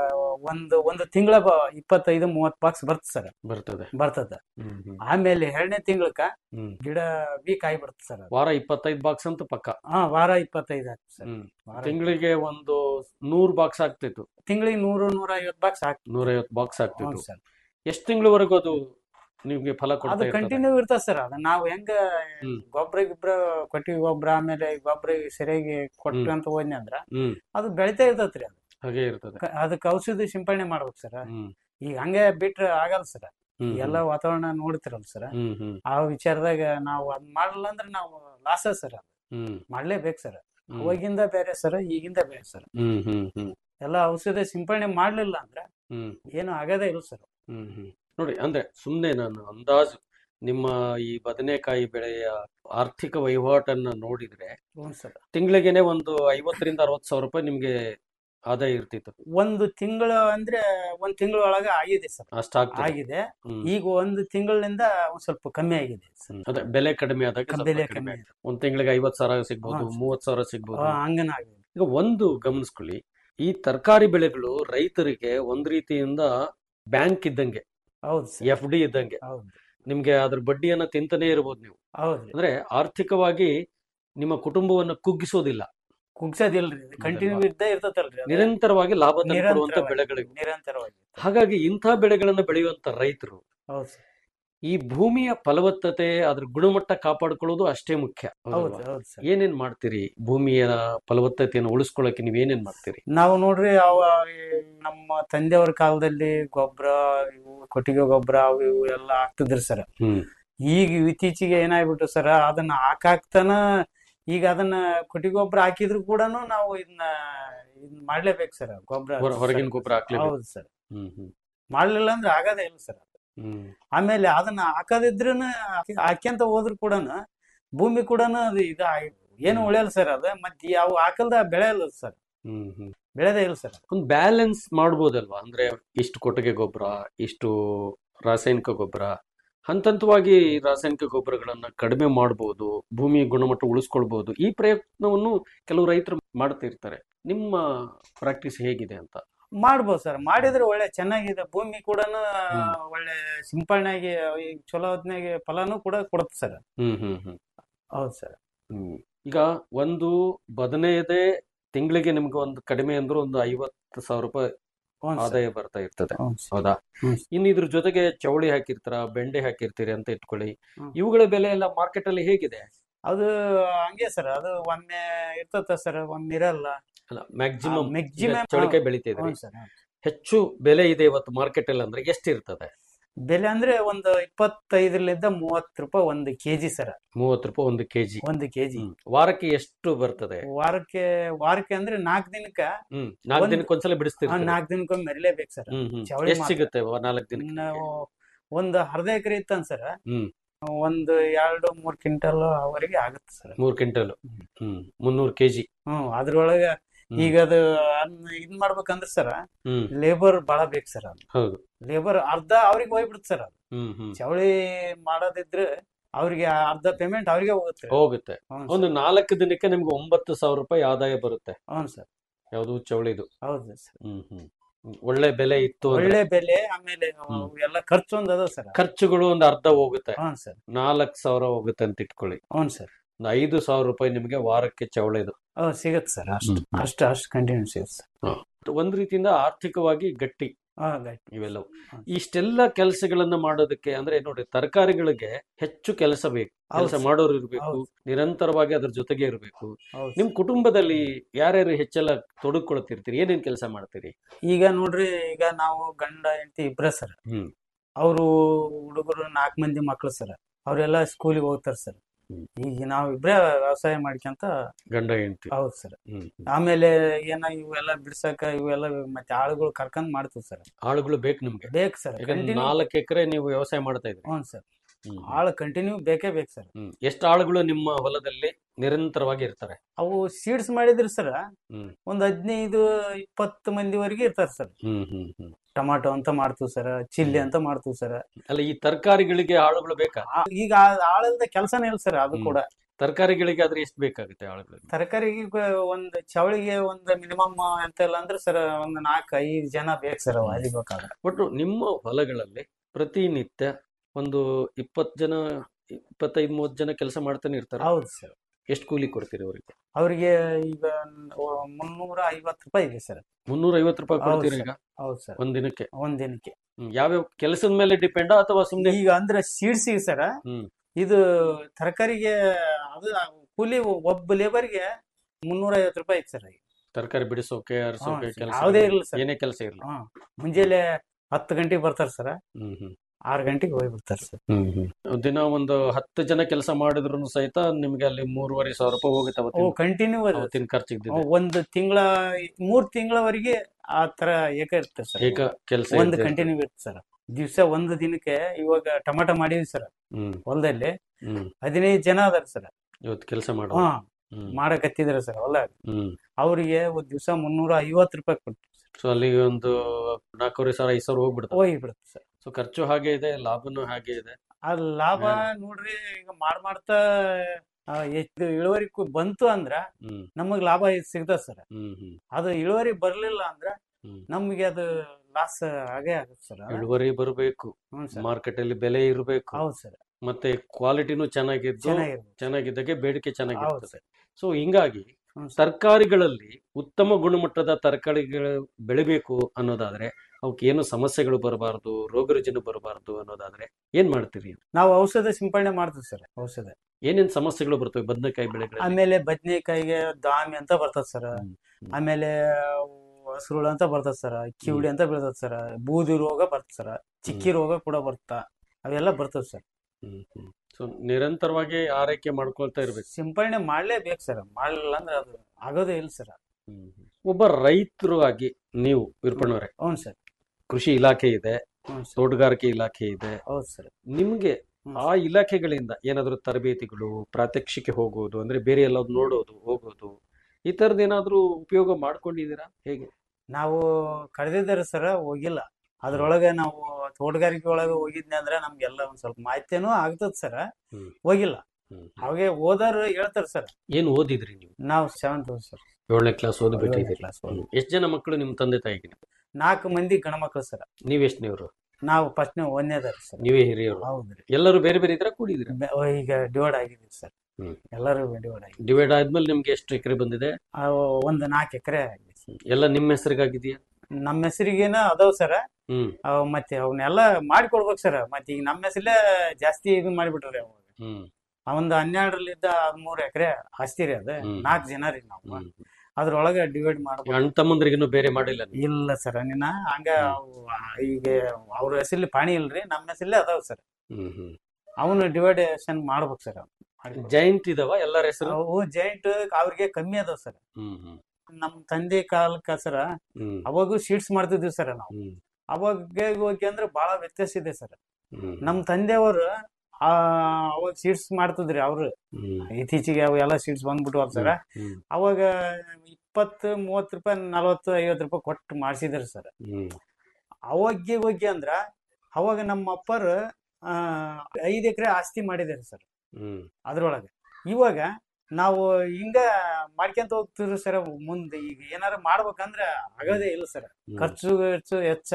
ಒಂದು ಒಂದು ತಿಂಗಳ ಇಪ್ಪತ್ತೈದು ಮೂವತ್ ಬಾಕ್ಸ್ ಬರ್ತದೆ ಸರ್ ಬರ್ತದೆ ಬರ್ತದ ಹ್ಮ್ ಹ್ಮ್ ಆಮೇಲೆ ಎರಡನೇ ತಿಂಗಳಕ್ಕ ಹ್ಮ್ ಗಿಡ ವೀಕ್ ಆಗಿಬಿಡ್ತದೆ ಸರ್ ವಾರ ಇಪ್ಪತ್ತೈದು ಬಾಕ್ಸ್ ಅಂತ ಪಕ್ಕ ಹಾ ವಾರ ಇಪ್ಪತ್ತೈದು ಆಗ್ತದೆ ಸರ್ ಹ್ಮ್ ವಾರ ತಿಂಗಳಿಗೆ ಒಂದು ನೂರ್ ಬಾಕ್ಸ್ ಆಗ್ತಿತ್ತು ತಿಂಗಳಿಗೆ ನೂರು ನೂರ ಐವತ್ತು ಬಾಕ್ಸ್ ಆಗ್ತದೆ ನೂರೈವತ್ತು ಬಾಕ್ಸ್ ಆಗ್ತಿತ್ತು ಹೌದು ಸರ್ ಎಷ್ಟು ತಿಂಗಳವರೆಗೂ ಅದು ನಿಮ್ಗೆ ಫಲ ಅದು ಕೊಡ್ತಾ ಇರ್ತದೆ ಕಂಟಿನ್ಯೂ ಇರ್ತದೆ ಸರ್ ಅದು ನಾವು ಹೆಂಗ ಹ್ಮ್. ಗೊಬ್ಬರ ಗಿಬ್ರ ಕೊಟ್ಟಿವಿ ಗೊಬ್ಬರ ಆಮೇಲೆ ಗೊಬ್ಬರ ಸರಿಯಾಗಿ ಕೊಟ್ಟು ಅಂತ ಹೋದ್ನಿ ಅಂದ್ರ ಹ್ಮ್ ಅದು ಬೆಳಿತಾ ಇರ್ತೈತ್ರಿ ಅದು ಹಾಗೆ ಇರ್ತದೆ ಕ- ಅದಕ್ಕೆ ಔಷಧಿ ಸಿಂಪಡಣೆ ಮಾಡ್ಬೇಕು ಸರ್ ಹ್ಮ್ ಈಗ ಹಂಗೆ ಬಿಟ್ರೆ ಆಗಲ್ಲ ಸರ್ ಹ್ಮ್ ಎಲ್ಲ ವಾತಾವರಣ ನೋಡ್ತಿರಲ್ಲ ಸರ್ ಹ್ಮ್ ಹ್ಮ್ ಆ ವಿಚಾರದಾಗ ನಾವು ಅದ್ ಮಾಡಲ್ಲ ಅಂದ್ರೆ ನಾವು ಲಾಸ ಸರ್ ಹ್ಮ್ ಮಾಡ್ಲೇಬೇಕು ಸರ್ ಹ್ಮ್. ಅವಾಗಿಂದ ಬೇರೆ ಸರ್ ಈಗಿಂದ ಬೇರೆ ಸರ್ ಹ್ಮ್ ಹ್ಮ್ ಹ್ಮ್ ಎಲ್ಲ ಔಷಧಿ ಸಿಂಪಡಣೆ ಮಾಡ್ಲಿಲ್ಲ ಅಂದ್ರೆ ಹ್ಮ್ ಏನು ಆಗದೇ ಇಲ್ಲ ಸರ್ ಹ್ಮ್ ಹ್ಮ್ ನೋಡಿ ಅಂದ್ರೆ ಸುಮ್ನೆ ನಾನು ಅಂದಾಜು ನಿಮ್ಮ ಈ ಬದನೆಕಾಯಿ ಬೆಳೆಯ ಆರ್ಥಿಕ ವಹಿವಾಟನ್ನ ನೋಡಿದ್ರೆ ಹ್ಞೂ ಸರ್ ತಿಂಗಳಿಗೆನೆ ಒಂದು ಐವತ್ತರಿಂದ ಅರವತ್ತು ಸಾವಿರ ರೂಪಾಯಿ ನಿಮ್ಗೆ ಆದಾಯ ಇರ್ತಿತ್ತು ಒಂದು ತಿಂಗಳು ಅಂದ್ರೆ ಒಂದ್ ತಿಂಗಳ ಒಳಗೆ ಆಗಿದೆ ಸರ್ ಅಷ್ಟಾಗ್ತದೆ ಆಗಿದೆ ಹ್ಮ್. ಈಗ ಒಂದು ತಿಂಗಳಿಂದ ಒಂದ್ ಸ್ವಲ್ಪ ಕಮ್ಮಿ ಆಗಿದೆ ಸರ್. ಹ್ಮ್. ಅದೇ ಬೆಲೆ ಕಡಿಮೆ ಆದಾಗ ಸ್ವಲ್ಪ ಬೆಲೆ ಕಡಿಮೆ ಕಮ್ಮಿ ಆಗುತ್ತೆ. ಒಂದ್ ತಿಂಗಳಿಗೆ ಐವತ್ ಸಾವಿರ ಸಿಗ್ಬೋದು ಹಾ, ಮೂವತ್ ಸಾವಿರ ಸಿಗ್ಬೋದು ಆ, ಹಂಗನ ಆಗಿದೆ ಈಗ ಒಂದು ಗಮನಿಸ್ಕೊಳ್ಳಿ ಈ ತರಕಾರಿ ಬೆಳೆಗಳು ರೈತರಿಗೆ ಒಂದ್ ರೀತಿಯಿಂದ ಬ್ಯಾಂಕ್ ಇದ್ದಂಗೆ ಹೌದು ಸರ್ ಎಫ್ ಡಿ ಇದ್ದಂಗೆ ಹೌದು ನಿಮ್ಗೆ ಅದ್ರ ಬಡ್ಡಿಯನ್ನ ತಿಂತಾನೆ ಇರ್ಬೋದು ನೀವು ಹೌದ್ರಿ ಅಂದ್ರೆ ಆರ್ಥಿಕವಾಗಿ ನಿಮ್ಮ ಕುಟುಂಬವನ್ನ ಕುಗ್ಗಿಸೋದಿಲ್ಲ ಕುಗ್ಸೋದಿಲ್ರಿ ಕಂಟಿನ್ಯೂ ಇದ್ದೇ ಇರ್ತತಲ್ರಿ ಅದು. ನಿರಂತರವಾಗಿ ಲಾಭ ತಂದುಕೊಡುವಂತ ನಿರಂತರವಾಗಿ, ಬೆಳೆಗಳಿವೆ ನಿರಂತರವಾಗಿ ಹಾಗಾಗಿ ಇಂಥ ಬೆಳೆಗಳನ್ನ ಬೆಳೆಯುವಂತ ರೈತರು ಹೌದು ಸರ್ ಈ ಭೂಮಿಯ ಫಲವತ್ತತೆ ಅದ್ರ ಗುಣಮಟ್ಟ ಕಾಪಾಡ್ಕೊಳ್ಳೋದು ಅಷ್ಟೇ ಮುಖ್ಯ ಹೌದು ಹೌದಲ್ವಾ? ಹೌದು ಸರ್ ಏನೇನ್ ಮಾಡ್ತೀರಿ ಭೂಮಿಯ ಫಲವತ್ತತೆಯನ್ನು ಉಳಿಸ್ಕೊಳ್ಳಕ್ಕೆ ನೀವ್ ಏನೇನ್ ಮಾಡ್ತೀರಿ ನಾವು ನೋಡ್ರಿ ಅವ ಈ ನಮ್ಮ ತಂದೆಯವ್ರ ಕಾಲದಲ್ಲಿ ಗೊಬ್ಬರ ಇವು ಕೊಟ್ಟಿಗೆ ಗೊಬ್ಬರ ಅವು ಇವು ಎಲ್ಲ ಹಾಕ್ತಿದ್ರಿ ಸರ್ ಹ್ಮ್ ಈಗ ಇತ್ತೀಚೆಗೆ ಏನಾಗ್ಬಿಟ್ಟು ಸರ್ ಅದನ್ನ ಹಾಕಾಕ್ತಾನ ಈಗ ಅದನ್ನ ಕೊಟ್ಟಿಗೆ ಗೊಬ್ಬರ ಹಾಕಿದ್ರು ಕೂಡ ನಾವು ಇದನ್ನ ಇದನ್ನ ಮಾಡ್ಲೇಬೇಕು ಸರ್ ಗೊಬ್ಬರ ಹೊರ- ಹೊರಗಿನ ಗೊಬ್ಬರ ಹಾಕ್ಲೇಬೇಕು ಹೌದು ಸರ್ ಹ್ಮ್ ಹ್ಮ್ ಮಾಡ್ಲಿಲ್ಲ ಅಂದ್ರೆ ಆಗದೇ ಇಲ್ಲ ಸರ್ ಹ್ಮ್ ಆಮೇಲೆ ಅದನ್ನ ಹಾಕದಿದ್ರನ ಹಾಕ್ಯಂತ ಹೋದ್ರು ಕೂಡ ಭೂಮಿ ಕೂಡ ಅದು ಇದು ಏನು ಉಳಿಯಲ್ಲ ಸರ್ ಅದ ಮತ್ತೆ ಯಾವ ಹಾಕಲ್ದ ಬೆಳೆಯಲ್ಲ ಸರ್ ಹ್ಮ್ ಹ್ಮ್ ಬೆಳೆದೇ ಇಲ್ಲ ಸರ್ ಒಂದು ಬ್ಯಾಲೆನ್ಸ್ ಮಾಡ್ಬೋದಲ್ವಾ ಅಂದ್ರೆ ಇಷ್ಟು ಕೊಟ್ಟಿಗೆ ಗೊಬ್ಬರ ಇಷ್ಟು ರಾಸಾಯನಿಕ ಗೊಬ್ಬರ ಹಂತ ಹಂತವಾಗಿ ರಾಸಾಯನಿಕ ಗೊಬ್ಬರಗಳನ್ನ ಕಡಿಮೆ ಮಾಡ್ಬೋದು ಭೂಮಿ ಗುಣಮಟ್ಟ ಉಳಿಸ್ಕೊಳ್ಬಹುದು ಈ ಪ್ರಯತ್ನವನ್ನು ಕೆಲವು ರೈತರು ಮಾಡ್ತಾ ಇರ್ತಾರೆ ನಿಮ್ಮ ಪ್ರಾಕ್ಟೀಸ್ ಹೇಗಿದೆ ಅಂತ ಮಾಡ್ಬೋದು ಸರ್ ಮಾಡಿದ್ರೆ ಒಳ್ಳೆ ಚೆನ್ನಾಗಿದೆ ಭೂಮಿ ಕೂಡ ಒಳ್ಳೆ ಸಿಂಪರಣೆಗೆ ಈ ಚಲೋ ಹೊತ್ನಾಗೆ ಫಲನೂ ಕೂಡ ಕೊಡುತ್ತೆ ಸರ್ ಹ್ಮ್ ಹ್ಮ್ ಹ್ಮ್ ಹೌದು ಸರ್ ಹ್ಮ್ ಈಗ ಒಂದು ಬದನೆಯದೇ ತಿಂಗಳಿಗೆ ನಿಮ್ಗೆ ಒಂದು ಕಡಿಮೆ ಅಂದ್ರೆ ಒಂದು ಐವತ್ತು ಸಾವಿರ ರೂಪಾಯಿ ಹ್ಞೂ ಸರ್. ಆದಾಯ ಬರ್ತಾ ಇರ್ತದೆ ಹ್ಞೂ ಸರ್. ಹೌದಾ ಹ್ಮ್. ಇನ್ನು ಇದ್ರ ಜೊತೆಗೆ ಚವಳಿ ಹಾಕಿರ್ತಾರ ಬೆಂಡೆ ಹಾಕಿರ್ತೀರಿ ಅಂತ ಇಟ್ಕೊಳ್ಳಿ ಹ್ಮ್. ಇವುಗಳ ಬೆಲೆ ಎಲ್ಲ ಮಾರ್ಕೆಟ್ ಅಲ್ಲಿ ಹೇಗಿದೆ ಅದು ಹಂಗೆ ಸರ್ ಅದು ಒಮ್ಮೆ ಇರ್ತದ ಸರ್ ಒಮ್ಮೆ ಇರಲ್ಲ ಅಲ್ಲ ಮ್ಯಾಕ್ಸಿಮಮ್ maximum- ಚೌಳಿಕಾಯಿ ಬೆಳಿತಿದ್ರಿ ಹ್ಞೂ ಸರ್ ಹೆಚ್ಚು ಬೆಲೆ ಇದೆ ಇವತ್ತು ಮಾರ್ಕೆಟ್ ಅಲ್ಲಿ ಅಂದ್ರೆ ಎಷ್ಟು ಇರ್ತದೆ ಬೆಲೆ ಅಂದ್ರೆ ಒಂದು ಇಪ್ಪತ್ತೈದರಿಂದ ಮೂವತ್ತು ರೂಪಾಯಿ ಒಂದು ಕೆಜಿ ಸರ್ ಮೂವತ್ತು ರೂಪಾಯಿ ಒಂದು ಕೆಜಿ ಒಂದು ಕೆಜಿ ವಾರಕ್ಕೆ ಎಷ್ಟು ಬರ್ತದೆ ವಾರಕ್ಕೆ ವಾರಕ್ಕೆ ಅಂದ್ರೆ ನಾಲ್ಕು ದಿನಕ್ಕ ಹ್ಮ್ ನಾಲ್ಕು ಒಂದ್- ದಿನಕ್ಕೆ ಒಂದ್ಸಲ ಬಿಡಿಸ್ತೀರಿ ಹಾ, ನಾಲ್ಕು ದಿನಕ್ಕೊಮ್ಮೆ ಮೆರಿಲೇಬೇಕು ಸರ್ ಹ್ಮ್ ಹ್ಮ್ ಚವಳಿ ಎಷ್ಟು ಮಾತ್ರ. ಸಿಗುತ್ತೆ ನಾಲ್ಕು ದಿನಕ್ಕೆ ನಾವು ಒಂದು ಅರ್ಧ ಎಕರೆ ಇತ್ತನ್ ಸರ್ ಹ್ಮ್ ಒಂದು ಎರಡು ಮೂರ್ ಕ್ವಿಂಟಲ್ ಅವರೆಗೆ ಆಗುತ್ತೆ ಸರ್ ಮೂರ್ ಕ್ವಿಂಟಲ್ ಹ್ಮ್ ಮುನ್ನೂರು ಕೆಜಿ ಹ್ಮ್ ಅದ್ರೊಳಗ ಈಗ ಅದು ಅದ್ನ ಇದ್ ಮಾಡ್ಬೇಕಂದ್ರೆ ಸರ್ ಹ್ಮ್ ಲೇಬರ್ ಬಹಳ ಬೇಕು ಸರ್ ಅದು ಹೌದು ಲೇಬರ್ ಅರ್ಧ ಅವ್ರಿಗೆ ಹೋಗ್ಬಿಡುತ್ತೆ ಸರ್ ಅದು ಹ್ಮ್ ಹ್ಮ್ ಚವಳಿ ಮಾಡೋದಿದ್ರೆ ಅವ್ರಿಗೆ ಅರ್ಧ ಪೇಮೆಂಟ್ ಅವ್ರಿಗೆ ಹೋಗುತ್ತೆ ಹೋಗುತ್ತೆ ಹ್ಞೂ ಒಂದು ನಾಲ್ಕು ದಿನಕ್ಕೆ ನಿಮ್ಗೆ ಒಂಬತ್ತು ಸಾವಿರ ರೂಪಾಯಿ ಆದಾಯ ಬರುತ್ತೆ ಹ್ಞೂ ಸರ್ ಯಾವುದು ಚವಳಿದು ಹೌದು ಸರ್ ಹ್ಮ್ ಹ್ಮ್ ಹ್ಮ್. ಒಳ್ಳೆ ಬೆಲೆ ಇತ್ತು ಅಂದ್ರೆ ಒಳ್ಳೆ ಬೆಲೆ ಆಮೇಲೆ ಅವು ಎಲ್ಲ ಖರ್ಚು ಒಂದ್ ಅದ ಸರ್ ಖರ್ಚುಗಳು ಒಂದು ಅರ್ಧ ಹೋಗುತ್ತೆ ಹ್ಞೂ ಸರ್ ನಾಲ್ಕು ಸಾವಿರ ಹೋಗುತ್ತೆ ಅಂತ ಇಟ್ಕೊಳ್ಳಿ ಹ್ಞೂ ಸರ್ ಒಂದು ಐದು ಸಾವಿರ ರೂಪಾಯಿ ನಿಮಗೆ ವಾರಕ್ಕೆ ಚವಳಿದು ಹ್ಞೂ ಸಿಗತ್ತೆ ಸರ್ ಅಷ್ಟು ಹ್ಮ್. ಅಷ್ಟು ಅಷ್ಟು ಕಂಟಿನ್ಯೂ ಸಿಗುತ್ತೆ ಸರ್ ಒಂದ್ ರೀತಿಯಿಂದ ಆರ್ಥಿಕವಾಗಿ ಗಟ್ಟಿ ಹಾ, ಗಟ್ಟಿ. ಇವೆಲ್ಲವು ಇಷ್ಟೆಲ್ಲ ಕೆಲಸಗಳನ್ನ ಮಾಡೋದಕ್ಕೆ ಅಂದ್ರೆ ನೋಡಿ ತರಕಾರಿಗಳಿಗೆ ಹೆಚ್ಚು ಕೆಲಸ ಬೇಕು ಹೌದು ಕೆಲಸ ಸರ್. ಮಾಡೋರು ಇರಬೇಕು ಹೌದು. ನಿರಂತರವಾಗಿ ಅದ್ರ ಜೊತೆಗೆ ಇರಬೇಕು ಹೌದು ನಿಮ್ ಕುಟುಂಬದಲ್ಲಿ ಯಾರ್ಯಾರು ಹೆಚ್ಚೆಲ್ಲ ತೊಡಗಿಕೊಳ್ತಿರ್ತೀರಿ ಏನೇನ್ ಕೆಲಸ ಮಾಡ್ತೀರಿ ಈಗ ನೋಡ್ರಿ ಈಗ ನಾವು ಗಂಡ ಹೆಂಡತಿ ಇಬ್ರ ಸರ್ ಹ್ಮ್ ಅವರು ಹುಡುಗರು ನಾಲ್ಕು ಮಂದಿ ಮಕ್ಳು ಸರ್ ಅವರೆಲ್ಲ ಸ್ಕೂಲಿಗೆ ಹೋಗ್ತಾರ ಸರ್ ಈಗ ನಾವು ಇಬ್ರೇ ವ್ಯವಸಾಯ ಮಾಡ್ಕೊಂತ ಗಂಡ ಹೆಂಡತಿ ಹೌದು ಸರ್ ಹ್ಮ್ ಆಮೇಲೆ ಏನ ಇವೆಲ್ಲ ಬಿಡ್ಸಕ ಇವೆಲ್ಲ ಮತ್ತೆ ಆಳುಗಳು ಕರ್ಕೊಂಡ್ ಮಾಡ್ತೀವಿ ಸರ್ ಆಳುಗಳು ಬೇಕು ನಿಮ್ಗೆ ಬೇಕು ಸರ್ ಯಾಕಂದ್ರೆ ನಾಲ್ಕು ಎಕರೆ ನೀವು ವ್ಯವಸಾಯ ಮಾಡ್ತಾ ಇದ್ರಿ ಹ್ಞೂ ಸರ್ ಆಳು ಕಂಟಿನ್ಯೂ ಬೇಕೇ ಬೇಕು ಸರ್ ಹ್ಮ್ ಎಷ್ಟು ಆಳುಗಳು ನಿಮ್ಮ ಹೊಲದಲ್ಲಿ ನಿರಂತರವಾಗಿ ಇರ್ತಾರೆ ಅವು ಸೀಡ್ಸ್ ಮಾಡಿದ್ರಿ ಸರ್ ಹ್ಮ್ ಒಂದ್ ಹದಿನೈದು ಇಪ್ಪತ್ತು ಮಂದಿವರೆಗೆ ಇರ್ತಾರೆ ಸರ್ ಹ್ಮ್ ಹ್ಮ್ ಹ್ಮ್ ಟೊಮಾಟೊ ಅಂತ ಮಾಡ್ತೀವಿ ಸರ್ ಚಿಲ್ಲಿ ಅಂತ ಮಾಡ್ತೀವಿ ಸರ್ ಅಲ್ಲ ಈ ತರಕಾರಿಗಳಿಗೆ ಆಳುಗಳು ಬೇಕಾ ಈಗ ಆಳಲ್ದ ಕೆಲಸನೇ ಇಲ್ಲ ಸರ್ ಅದು ಕೂಡ ತರಕಾರಿಗಳಿಗೆ ಆದ್ರೆ ಎಷ್ಟು ಬೇಕಾಗುತ್ತೆ ಆಳುಗಳು ತರಕಾರಿಗೆ ಒಂದ್ ಚವಳಿಗೆ ಒಂದ್ ಮಿನಿಮಮ್ ಎಂತೆಲ್ಲ ಅಂದ್ರೆ ಸರ್ ಒಂದ್ ನಾಲ್ಕು ಐದು ಜನ ಬೇಕು ಸರ್ ಅಲಿಬೇಕಾದ್ರೆ ಒಟ್ಟು ನಿಮ್ಮ ಹೊಲಗಳಲ್ಲಿ ಪ್ರತಿನಿತ್ಯ ಒಂದು ಇಪ್ಪತ್ತು ಜನ ಇಪ್ಪತ್ತೈದು ಮೂವತ್ತು ಜನ ಕೆಲಸ ಮಾಡ್ತಾನೆ ಇರ್ತಾರೆ ಹೌದು ಸರ್ ಎಷ್ಟು ಕೂಲಿ ಕೊಡ್ತೀರಿ ಅವರಿಗೆ ಅವ್ರಿಗೆ ಈಗ ಮುನ್ನೂರ ಐವತ್ತು ರೂಪಾಯಿ ಇದೆ ಸರ್ ಮುನ್ನೂರ ಐವತ್ತು ರೂಪಾಯಿ ಹೌದು ಕೊಡ್ತೀರಿ ಸರ್. ಈಗ ಹೌದು ಸರ್ ಒಂದ್ ದಿನಕ್ಕೆ ಒಂದ್ ದಿನಕ್ಕೆ ಹ್ಮ್. ಯಾವ್ಯಾವ ಕೆಲಸದ ಮೇಲೆ ಡಿಪೆಂಡ್ ಅಥವಾ ಸುಮ್ನೆ ಈಗ ಅಂದ್ರೆ ಸೀಡ್ಸಿಗೆ ಸರ್ ಹ್ಮ್ ಇದು ತರಕಾರಿಗೆ ಅದು ಕೂಲಿ ಒಬ್ಬ ಲೇಬರ್ಗೆ ಮುನ್ನೂರ ಐವತ್ತು ರೂಪಾಯಿ ಐತೆ ಸರ್ ತರಕಾರಿ ಬಿಡಿಸೋಕೆ ಅರಸೋಕೆ ಹಾ, ಕೆಲಸ ಯಾವುದೇ ಇರ್ಲಿ ಸರ್. ಏನೇ ಕೆಲಸ ಇರಲಿ ಹಾ ಮುಂಜಾನೆ ಹತ್ತು ಗಂಟೆಗೆ ಬರ್ತಾರೆ ಸರ್ ಹ್ಮ್ ಹ್ಮ್ ಆರು ಗಂಟೆಗೆ ಹೋಗ್ಬಿಡ್ತಾರೆ ಸರ್ ಹ್ಮ್ ಹ್ಮ್ ದಿನ ಒಂದು ಹತ್ತು ಜನ ಕೆಲಸ ಮಾಡಿದ್ರು ಸಹಿತ ನಿಮ್ಗೆ ಅಲ್ಲಿ ಮೂರುವರೆ ಸಾವಿರ ರೂಪಾಯಿ ಹೋಗುತ್ತೆ ಓ ಅವತ್ತಿನ ಕಂಟಿನ್ಯೂ ಅವತ್ತಿನ ಖರ್ಚಿಗೆ ಒಂದು ತಿಂಗಳ ಮೂರ್ ತಿಂಗಳವರೆಗೆ ಆ ತರ ಏಕ ಇರ್ತದೆ ಸರ್ ಏಕ ಕೆಲ್ಸ ಒಂದು ಇದ್ದೇ ಕಂಟಿನ್ಯೂ ಇರುತ್ತೆ ಸರ್ ದಿವ್ಸ ಒಂದು ದಿನಕ್ಕೆ ಇವಾಗ ಟೊಮಾಟೊ ಮಾಡಿದ್ವಿ ಸರ್ ಹ್ಮ್ ಹೊಲದಲ್ಲಿ ಹ್ಮ್ ಹದಿನೈದು ಜನ ಅದಾರ ಸರ್ ಇವತ್ತು ಕೆಲಸ ಮಾಡೋ ಹಾ ಹ್ಮ್ ಮಾಡಕತ್ತಿದ್ರ ಸರ್ ಹೊಲ ಹ್ಮ್ ಅವ್ರಿಗೆ ಒಂದ್ ದಿವ್ಸ ಮುನ್ನೂರ ಐವತ್ತು ರೂಪಾಯಿ ಕೊಟ್ಟು ಸೊ ಅಲ್ಲಿ ಒಂದು ನಾಲ್ಕೂವರೆ ಸಾವಿರ ಐದು ಸಾವಿರ ಹೋಗ್ಬಿಡುತ್ತೆ ಹೋಗಿಬಿಡುತ್ತೆ ಸರ್ ಸೊ ಖರ್ಚು ಹಾಗೆ ಇದೆ ಲಾಭನೂ ಹಾಗೆ ಇದೆ ಆ ಲಾಭ ನೋಡ್ರಿ ಈಗ ಮಾಡ್ ಮಾಡ್ತಾ ಆ, ಎಷ್ಟು ಇಳುವರಿ ಕು- ಬಂತು ಅಂದ್ರ ಹ್ಮ್ ನಮಗ್ ಲಾಭ ಸಿಗ್ತದ ಸರ್ ಹ್ಮ್ ಹ್ಮ್ ಅದು ಇಳುವರಿ ಬರ್ಲಿಲ್ಲ ಅಂದ್ರ ಹ್ಮ್. ನಮ್ಗೆ ಅದು ಲಾಸ್ ಆಗೇ ಆಗುತ್ತೆ ಸರ್ ಇಳುವರಿ ಬರಬೇಕು ಹ್ಞೂ ಸರ್ ಮಾರ್ಕೆಟ್ ಅಲ್ಲಿ ಬೆಲೆ ಇರಬೇಕು ಹೌದು ಸರ್ ಮತ್ತೆ ಕ್ವಾಲಿಟಿನೂ ಚೆನ್ನಾಗಿದ್ದು ಚೆನ್ನಾಗಿರ್ಬೇಕು. ಚೆನ್ನಾಗಿದ್ದಾಗೆ ಬೇಡಿಕೆ ಹೌದು ಚೆನ್ನಾಗಿರ್ತದೆ ಸರ್ ಸೊ ಹಿಂಗಾಗಿ ಹ್ಞೂ ಸರ್. ತರಕಾರಿಗಳಲ್ಲಿ ಉತ್ತಮ ಗುಣಮಟ್ಟದ ತರಕಾರಿಗಳು ಬೆಳಿಬೇಕು ಅನ್ನೋದಾದ್ರೆ ಅವಕ್ಕೆ ಏನು ಸಮಸ್ಯೆಗಳು ಬರಬಾರ್ದು ರೋಗ ರುಜಿನ ಬರಬಾರ್ದು ಅನ್ನೋದಾದ್ರೆ ಏನ್ ಮಾಡ್ತೀರಿ ನಾವು ಔಷಧ ಸಿಂಪಡಣೆ ಮಾಡ್ತೀವಿ ಸರ್ ಔಷಧ ಏನೇನ್ ಸಮಸ್ಯೆಗಳು ಬರ್ತವೆ ಬದನೆಕಾಯಿ ಬೆಳೆಗಳಲ್ಲಿ ಆಮೇಲೆ ಬದ್ನೆಕಾಯಿಗೆ ದಾಮಿ ಅಂತ ಬರ್ತದ ಸರ್ ಆಮೇಲೆ ಹಸುರುಳು ಅಂತ ಬರ್ತದ ಸರ್ ಕಿವಿಡಿ ಅಂತ ಬರ್ತದ ಸರ್ ಬೂದಿ ರೋಗ ಬರ್ತದ ಸರ್ ಚಿಕ್ಕಿ ರೋಗ ಕೂಡ ಬರ್ತಾ ಅವೆಲ್ಲ ಬರ್ತದ ಸರ್ ಹ್ಮ್ ಹ್ಮ್ ಸೊ ನಿರಂತರವಾಗಿ ಆರೈಕೆ ಮಾಡ್ಕೊಳ್ತಾ ಇರ್ಬೇಕು ಸಿಂಪಡಣೆ ಮಾಡ್ಲೇಬೇಕು ಸರ್ ಮಾಡ್ಲಿಲ್ಲ ಅಂದ್ರೆ ಅದು ಆಗೋದೇ ಇಲ್ಲ ಸರ್ ಹ್ಮ್ ಹ್ಮ್. ಒಬ್ಬ ರೈತರು ಆಗಿ ನೀವು ವಿರ್ಪಣ್ಣವ್ರೆ ಹ್ಞೂ ಸರ್ ಕೃಷಿ ಇಲಾಖೆ ಇದೆ ಹ್ಞೂ ಸರ್ ತೋಟಗಾರಿಕೆ ಇಲಾಖೆ ಇದೆ ಹೌದು ಸರ್ ನಿಮ್ಗೆ ಹ್ಮ್. ಆ ಇಲಾಖೆಗಳಿಂದ ಏನಾದ್ರು ತರಬೇತಿಗಳು ಪ್ರಾತ್ಯಕ್ಷಿಕೆ ಹೋಗೋದು ಅಂದ್ರೆ ಬೇರೆ ಎಲ್ಲಾದ್ರು ನೋಡೋದು ಹೋಗೋದು ಈ ತರದ್ ಏನಾದ್ರು ಉಪಯೋಗ ಮಾಡ್ಕೊಂಡಿದ್ದೀರಾ ಹೇಗೆ ನಾವು ಕಳೆದಿದ್ದಾರೆ ಸರ್ ಹೋಗಿಲ್ಲ ಅದ್ರೊಳಗೆ ನಾವು ತೋಟಗಾರಿಕೆ ಒಳಗೆ ಹೋಗಿದ್ನಿ ಅಂದ್ರೆ ನಮ್ಗೆಲ್ಲ ಒಂದ್ ಸ್ವಲ್ಪ ಮಾಹಿತಿನೂ ಆಗ್ತದ ಸರ್ ಹ್ಮ್. ಹೋಗಿಲ್ಲ ಹ್ಮ್. ಅವಾಗೆ ಓದೋರು ಹೇಳ್ತಾರ ಸರ್ ಏನ್ ಓದಿದ್ರಿ ನೀವು ನಾವು ಸೆವೆಂತ್ ಸರ್ ಏಳನೇ ಕ್ಲಾಸ್ ಓದಿ ಬಿಟ್ಟಿದ್ದೀರಿ ಕ್ಲಾಸ್ ಎಷ್ಟು ಜನ ಮಕ್ಕಳು ನಿಮ್ ತಂದೆ ತಾಯಿಗೆ ನಾಲ್ಕು ಮಂದಿ ಗಣಮಕ್ಳು ಸರ್ ನೀವೆಷ್ಟನೇವ್ರು ನಾವು ಫಸ್ಟ್ನೇ ಒಂದನೇದಾರ ಸರ್ ನೀವೇ ಹಿರಿಯರು ಹೌದ್ರಿ ಎಲ್ಲರೂ ಬೇರೆ ಬೇರೆ ಇದ್ರ ಕೂಡಿದಿರ ಬೆ- ಈಗ ಡಿವೈಡ್ ಆಗಿದ್ದೀವಿ ಸರ್ ಹ್ಮ್. ಎಲ್ಲರೂ ಡಿವೈಡ್ ಆಗಿ ಡಿವೈಡ್ ಆದ್ಮೇಲೆ ನಿಮ್ಗೆ ಎಷ್ಟು ಎಕರೆ ಬಂದಿದೆ ಒಂದು ನಾಲ್ಕು ಎಕರೆ ಆಗಿದೆ ಸರ್ ಎಲ್ಲ ನಿಮ್ಮ ಹೆಸರಿಗಾಗಿದೆಯಾ ನಮ್ಮ ಹೆಸರಿಗೇನ ಅದಾವ ಸರ್ ಹ್ಮ್ ಅವ್ ಮತ್ತೆ ಅವನ್ನೆಲ್ಲ ಮಾಡಿಕೊಡ್ಬೇಕು ಸರ್ ಮತ್ತೆ ಈಗ ನಮ್ಮ ಹೆಸರಲ್ಲೇ ಜಾಸ್ತಿ ಇದು ಮಾಡಿಬಿಟ್ರಿ ಅವಾಗ ಹ್ಮ್ ಒಂದು ಹನ್ನೆರಡರಲ್ಲಿದ್ದ ಹದಿಮೂರು ಎಕರೆ ಆಸ್ತಿ ರೀ ಅದು ಹ್ಮ್. ನಾಲ್ಕು ಜನ ರೀ ನಾವು ಹ್ಮ್. ಅದ್ರೊಳಗೆ ಡಿವೈಡ್ ಮಾಡ್ಬೇಕು ಅಣ್ಣ ತಮ್ಮಂದ್ರಿಗಿನ್ನೂ ಬೇರೆ ಮಾಡಿಲ್ಲ ನೀವು ಇಲ್ಲ ಸರ್ ನಿನ್ನ ಹಂಗ ಅವು ಈಗ ಅವ್ರ ಹೆಸರಲ್ಲಿ ಪಾಣಿ ಇಲ್ರಿ ನಮ್ಮ ಹೆಸರಲ್ಲೇ ಅದಾವ ಸರ್ ಹ್ಮ್ ಹ್ಮ್ ಅವನು ಡಿವೈಡೇಷನ್ ಮಾಡ್ಬೇಕು ಸರ್ ಜೈಂಟ್ ಇದಾವ ಎಲ್ಲರ ಹೆಸರು ಅವು ಜಾಯಿಂಟ್ ಅವ್ರಿಗೆ ಕಮ್ಮಿ ಅದಾವ ಸರ್ ಹ್ಮ್ ಹ್ಮ್ ನಮ್ ತಂದೆ ಕಾಲಕ್ಕ ಸರ ಹ್ಮ್ ಅವಾಗೂ ಶೀಟ್ಸ್ ಮಾಡ್ತಿದ್ವಿ ಸರ್ ನಾವು ಹ್ಮ್ ಅವಾಗ ಹೋಗಿ ಅಂದ್ರೆ ಬಹಳ ವ್ಯತ್ಯಾಸ ಇದೆ ಸರ್ ಹ್ಮ್ ನಮ್ ತಂದೆಯವರು ಆ ಅವಾಗ ಸೀಟ್ಸ್ ಮಾಡ್ತಿದ್ರಿ ಅವ್ರು ಹ್ಮ್ ಇತ್ತೀಚೆಗೆ ಅವು ಎಲ್ಲ ಸೀಟ್ಸ್ ಬಂದ್ಬಿಟ್ಟು ಸರ್ ಹ್ಮ್ ಅವಾಗ ಇಪ್ಪತ್ತು ಮೂವತ್ತು ರೂಪಾಯಿ ನಲವತ್ತು ಐವತ್ತು ರೂಪಾಯಿ ಕೊಟ್ಟು ಮಾಡಿಸಿದ್ರು ಸರ್ ಹ್ಮ್ ಅವಾಗ ಹೋಗಿ ಅಂದ್ರ ಅವಾಗ ನಮ್ಮ ಅಪ್ಪರು ಆ ಐದು ಎಕರೆ ಆಸ್ತಿ ಮಾಡಿದಾರೆ ಸರ್ ಹ್ಮ್ ಅದ್ರೊಳಗೆ ಇವಾಗ ನಾವು ಹಿಂಗ ಮಾಡ್ಕೊಂತ ಹೋಗ್ತಿದ್ರು ಸರ್ ಮುಂದೆ ಈಗ ಏನಾರ ಮಾಡ್ಬೇಕಂದ್ರ ಆಗೋದೇ ಇಲ್ಲ ಸರ್ ಖರ್ಚು ಖರ್ಚು ಹೆಚ್ಚ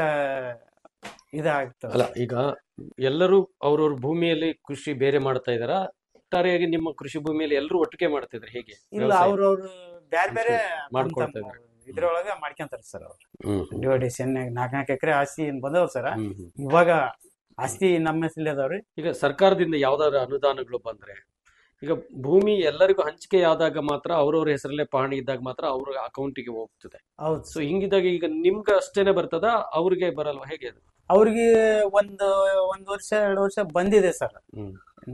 ಇದಾಗ್ತದೆ ಅಲ್ಲ ಈಗ ಎಲ್ಲರೂ ಅವ್ರವ್ರ ಭೂಮಿಯಲ್ಲಿ ಕೃಷಿ ಬೇರೆ ಮಾಡ್ತಾ ಇದಾರ ಒಟ್ಟಾರೆಯಾಗಿ ನಿಮ್ಮ ಕೃಷಿ ಭೂಮಿಯಲ್ಲಿ ಎಲ್ಲರೂ ಒಟ್ಟಿಗೆ ಮಾಡ್ತಿದ್ರು ಹೇಗೆ ಇಲ್ಲ ವ್ಯವಸಾಯ? ಅವ್ರವ್ರು ಬ್ಯಾರೆ ಬೇರೆ ಮಾಡ್ಕೊಳ್ತಾ ಇದ್ದಾರೆ ಇದ್ರೊಳಗ ಮಾಡ್ಕೊಂತಾರ ಸರ್ ಅವ್ರು ಹ್ಮ್ ಡಿವೈಡೇಷನ್ ನಾಲ್ಕ್ ನಾಲ್ಕು ಎಕರೆ ಆಸ್ತಿ ಏನ್ ಬಂದವ್ ಸರ್ ಇವಾಗ ಆಸ್ತಿ ನಮ್ಮ ಹೆಸರಲ್ಲಿ ಅದಾವ್ರಿ ಈಗ ಸರ್ಕಾರದಿಂದ ಯಾವ್ದಾದ್ರು ಅನುದಾನಗಳು ಬಂದ್ರೆ ಈಗ ಭೂಮಿ ಎಲ್ಲರಿಗೂ ಹಂಚಿಕೆ ಆದಾಗ ಮಾತ್ರ ಅವ್ರವ್ರ ಹೆಸರಲ್ಲೇ ಪಹಣಿ ಇದ್ದಾಗ ಮಾತ್ರ ಅವ್ರ ಅಕೌಂಟಿಗೆ ಹೋಗ್ತದೆ ಹೌದು ಸೊ ಹಿಂಗಿದ್ದಾಗ ಈಗ ನಿಮ್ಗೆ ಅಷ್ಟೇನೆ ಬರ್ತದ ಅವ್ರಿಗೆ ಬರಲ್ವಾ ಹೇಗೆ ಅದು ಅವ್ರಿಗೆ ಒಂದು ಒಂದ್ ವರ್ಷ ಎರಡು ವರ್ಷ ಬಂದಿದೆ ಸರ್ ಹ್ಮ್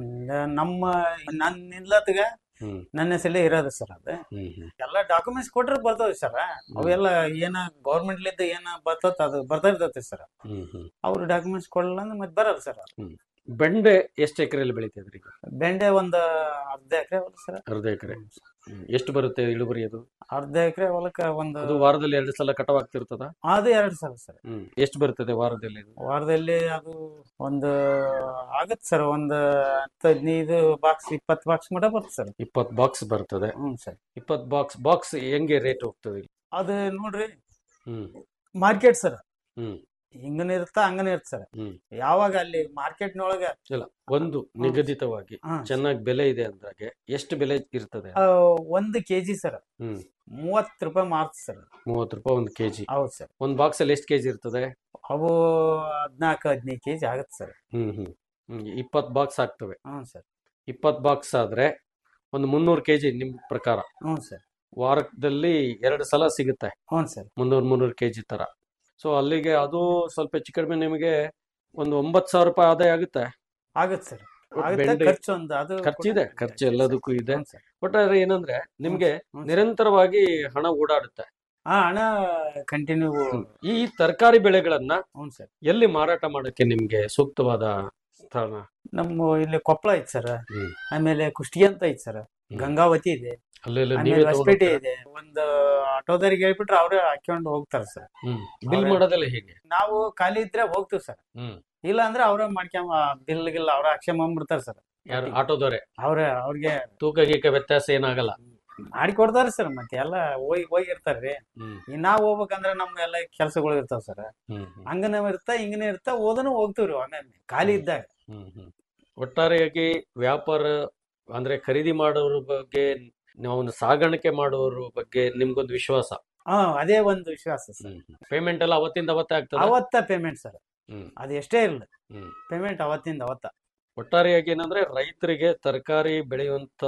ನಮ್ಮ ನನ್ ನಿಲ್ಲತ್ಗ ಹ್ಮ್ ನನ್ನ ಹೆಸರಲ್ಲೇ ಇರೋದು ಸರ್ ಅದು ಹ್ಮ್ ಹ್ಮ್ ಎಲ್ಲ ಡಾಕ್ಯುಮೆಂಟ್ಸ್ ಕೊಟ್ರೆ ಬರ್ತಾವ ಸರ್ ಅವೆಲ್ಲ ಏನ ಗೌರ್ಮೆಂಟ್ ಲಿದ್ದ ಏನ ಬರ್ತದ ಅದು ಬರ್ತಾ ಇರ್ತೈತಿ ಸರ್ ಹ್ಮ್ ಹ್ಮ್ ಅವ್ರು ಡಾಕ್ಯುಮೆಂಟ್ಸ್ ಕೊಡಲ್ಲ ಅಂದ್ರೆ ಮತ್ತೆ ಬರಲ್ಲ ಸರ್ ಹ್ಮ್ ಬೆಂಡೆ ಎಷ್ಟು ಎಕರೆಯಲ್ಲಿ ಬೆಳಿತಿದ್ರಿ ಈಗ ಬೆಂಡೆ ಒಂದ್ ಅರ್ಧ ಎಕರೆ ಹೊಲ ಸರ್ ಅರ್ಧ ಎಕರೆ ಎಷ್ಟು ಬರುತ್ತೆ ಇಳುವರಿ ಅದು ಅರ್ಧ ಎಕರೆ ಹೊಲಕ್ಕ ಒಂದು ಅದು ವಾರದಲ್ಲಿ ಎರಡು ಸಲ ಕಟಾವ್ ಆಗ್ತಿರ್ತದ ಅದು ಎರಡು ಸಲ ಸರ್ ಹ್ಮ್ ಎಷ್ಟು ಬರ್ತದೆ ವಾರದಲ್ಲಿ ಇದು? ವಾರದಲ್ಲಿ ಅದು ಒಂದು ಆಗತ್ತೆ ಸರ್ ಒಂದು ಹತ್ತು ಹದಿನೈದು ಬಾಕ್ಸ್ ಇಪ್ಪತ್ತು ಬಾಕ್ಸ್ ಮಟ ಬರ್ತದೆ ಸರ್ ಇಪ್ಪತ್ ಬಾಕ್ಸ್ ಬರ್ತದೆ ಹ್ಮ್ ಸರ್ ಇಪ್ಪತ್ ಬಾಕ್ಸ್ ಬಾಕ್ಸ್ ಹೆಂಗೆ ರೇಟ್ ಹೋಗ್ತದೆ ಇಲ್ಲಿ? ಅದು ನೋಡ್ರಿ ಹ್ಮ್ ಮಾರ್ಕೆಟ್ ಸರ್ ಹ್ಮ್ ಹಿಂಗನ ಇರುತ್ತ ಹಂಗನ ಇರುತ್ತೆ ಸರ್ ಹ್ಮ್ ಯಾವಾಗ ಅಲ್ಲಿ ಮಾರ್ಕೆಟ್ನೊಳಗ ಇಲ್ಲ ಒಂದು ನಿಗದಿತವಾಗಿ ಹಾ. ಚೆನ್ನಾಗಿ ಬೆಲೆ ಇದೆ ಅಂದಾಗೆ ಎಷ್ಟು ಬೆಲೆ ಇರ್ತದೆ ಆ, ಒಂದು ಕೆಜಿ ಸರ್ ಹ್ಮ್ ಮೂವತ್ತು ರೂಪಾಯಿ ಮಾರ್ತ್ ಸರ್ ಮೂವತ್ತು ರೂಪಾಯಿ ಒಂದು ಕೆಜಿ ಹೌದು ಸರ್ ಒಂದು ಬಾಕ್ಸ್ ಅಲ್ಲಿ ಎಷ್ಟು ಕೆಜಿ ಇರ್ತದೆ ಅವು ಹದಿನಾಲ್ಕು ಹದಿನೈದು ಕೆಜಿ ಆಗತ್ತೆ ಸರ್ ಹ್ಮ್ ಹ್ಮ್ ಹ್ಮ್ ಇಪ್ಪತ್ ಬಾಕ್ಸ್ ಆಗ್ತವೆ ಹ್ಞೂ ಸರ್ ಇಪ್ಪತ್ ಬಾಕ್ಸ್ ಆದ್ರೆ ಒಂದು ಮುನ್ನೂರು ಕೆಜಿ ನಿಮ್ ಪ್ರಕಾರ ಹ್ಞೂ ಸರ್ ವಾರದಲ್ಲಿ ಎರಡು ಸಲ ಸಿಗುತ್ತೆ ಹ್ಞೂ ಸರ್ ಮುನ್ನೂರು ಮುನ್ನೂರು ಕೆಜಿ ತರ ಸೊ ಅಲ್ಲಿಗೆ ಅದು ಸ್ವಲ್ಪ ಹೆಚ್ಚು ಕಡಿಮೆ ನಿಮಗೆ ಒಂದು ಒಂಬತ್ತು ಸಾವಿರ ರೂಪಾಯಿ ಆದಾಯ ಆಗುತ್ತೆ ಆಗತ್ತೆ ಸರ್ ಆಗುತ್ತೆ ಬೆಂಡೆ- ಖರ್ಚು ಒಂದು ಅದು ಖರ್ಚಿದೆ ಖರ್ಚು ಎಲ್ಲದಕ್ಕೂ ಇದೆ ಹ್ಞೂ ಸರ್ ಒಟ್ಟಾರೆ ಏನಂದ್ರೆ ನಿಮ್ಗೆ ಹ್ಞೂ ಸರ್. ನಿರಂತರವಾಗಿ ಹಣ ಓಡಾಡುತ್ತೆ ಹಾ ಹಣ ಕಂಟಿನ್ಯೂ ಈ ತರಕಾರಿ ಬೆಳೆಗಳನ್ನ ಹ್ಞೂ ಸರ್ ಎಲ್ಲಿ ಮಾರಾಟ ಮಾಡಕ್ಕೆ ನಿಮ್ಗೆ ಸೂಕ್ತವಾದ ಸ್ಥಳ ನಮ್ಮ ಇಲ್ಲಿ ಕೊಪ್ಪಳ ಐತಿ ಸರ್ ಹ್ಮ್. ಆಮೇಲೆ ಕುಷ್ಟಗಿ ಅಂತ ಐತಿ ಸರ್ ಗಂಗಾವತಿ ಇದೆ ಅಲ್ಲೆಲ್ಲ ಆಮೇಲೆ ನೀವೇ ಹೊಸಪೇಟೆ ತಗೊಂಡ್ ಇದೆ ಒಂದು ಆಟೋದವ್ರಿಗೆ ಹೇಳ್ಬಿಟ್ರೆ ಅವರೇ ಹಾಕೊಂಡು ಹೋಗ್ತಾರೆ ಸರ್ ಹ್ಮ್ ಬಿಲ್ ಅವ್ರೇ- ಮಾಡೋದೆಲ್ಲ ಹೇಗೆ ನಾವು ಖಾಲಿ ಇದ್ರೆ ಹೋಗ್ತೀವಿ ಸರ್ ಹ್ಮ್ ಇಲ್ಲ ಅಂದ್ರೆ ಅವರೇ ಮಾಡ್ಕೊಂಬ ಬಿಲ್ ಗಿಲ್ ಅವ್ರ ಹಾಕ್ಸ್ಕೊಂಬಂದ್ಬಿಡ್ತಾರೆ ಸರ್ ಯಾರು ಆಟೋದವ್ರೆ ಅವ್ರೇ ಅವ್ರಿಗೆ ತೂಕ ಗೀಕ ವ್ಯತ್ಯಾಸ ಏನಾಗಲ್ಲ ಮಾಡಿ ಕೊಡ್ತಾರ ಸರ್ ಮತ್ತೆ ಎಲ್ಲ ಹೋಗಿ ಹೋಗಿರ್ತಾರ್ರಿ ಹ್ಮ್ ಈ ನಾವ್ ಹೋಗ್ಬೇಕಂದ್ರೆ ನಮ್ ಎಲ್ಲ ಕೆಲ್ಸಗಳು ಇರ್ತಾವ ಸರ್ ಹ್ಮ್ ಹಂಗನ ಇರ್ತ ಹಿಂಗನ ಇರ್ತ ಓದನು ಹೋಗ್ತೀವ್ರಿ ಒಮ್ಮೆ ಖಾಲಿ ಇದ್ದಾಗ ಹ್ಮ್ ಹ್ಮ್ ಒಟ್ಟಾರೆಯಾಗಿ ವ್ಯಾಪಾರ ಅಂದ್ರೆ ಖರೀದಿ ಮಾಡೋರ ಬಗ್ಗೆ ನಾವು ಒಂದು ಸಾಗಾಣಿಕೆ ಮಾಡೋರ ಬಗ್ಗೆ ನಿಮ್ಗೊಂದು ವಿಶ್ವಾಸ ಹಾ ಅದೇ ಒಂದು ವಿಶ್ವಾಸ ಸರ್ ಪೇಮೆಂಟ್ ಎಲ್ಲ ಅವತ್ತಿಂದ ಅವತ್ತೇ ಆಗ್ತದೆ ಅವತ್ತ ಪೇಮೆಂಟ್ ಸರ್ ಹ್ಮ್ ಅದು ಎಷ್ಟೇ ಇರಲಿ ಹ್ಮ್ ಪೇಮೆಂಟ್ ಅವತ್ತಿಂದ ಅವತ್ತ ಒಟ್ಟಾರೆಯಾಗಿ ಏನಂದ್ರೆ ರೈತರಿಗೆ ತರಕಾರಿ ಬೆಳೆಯುವಂತ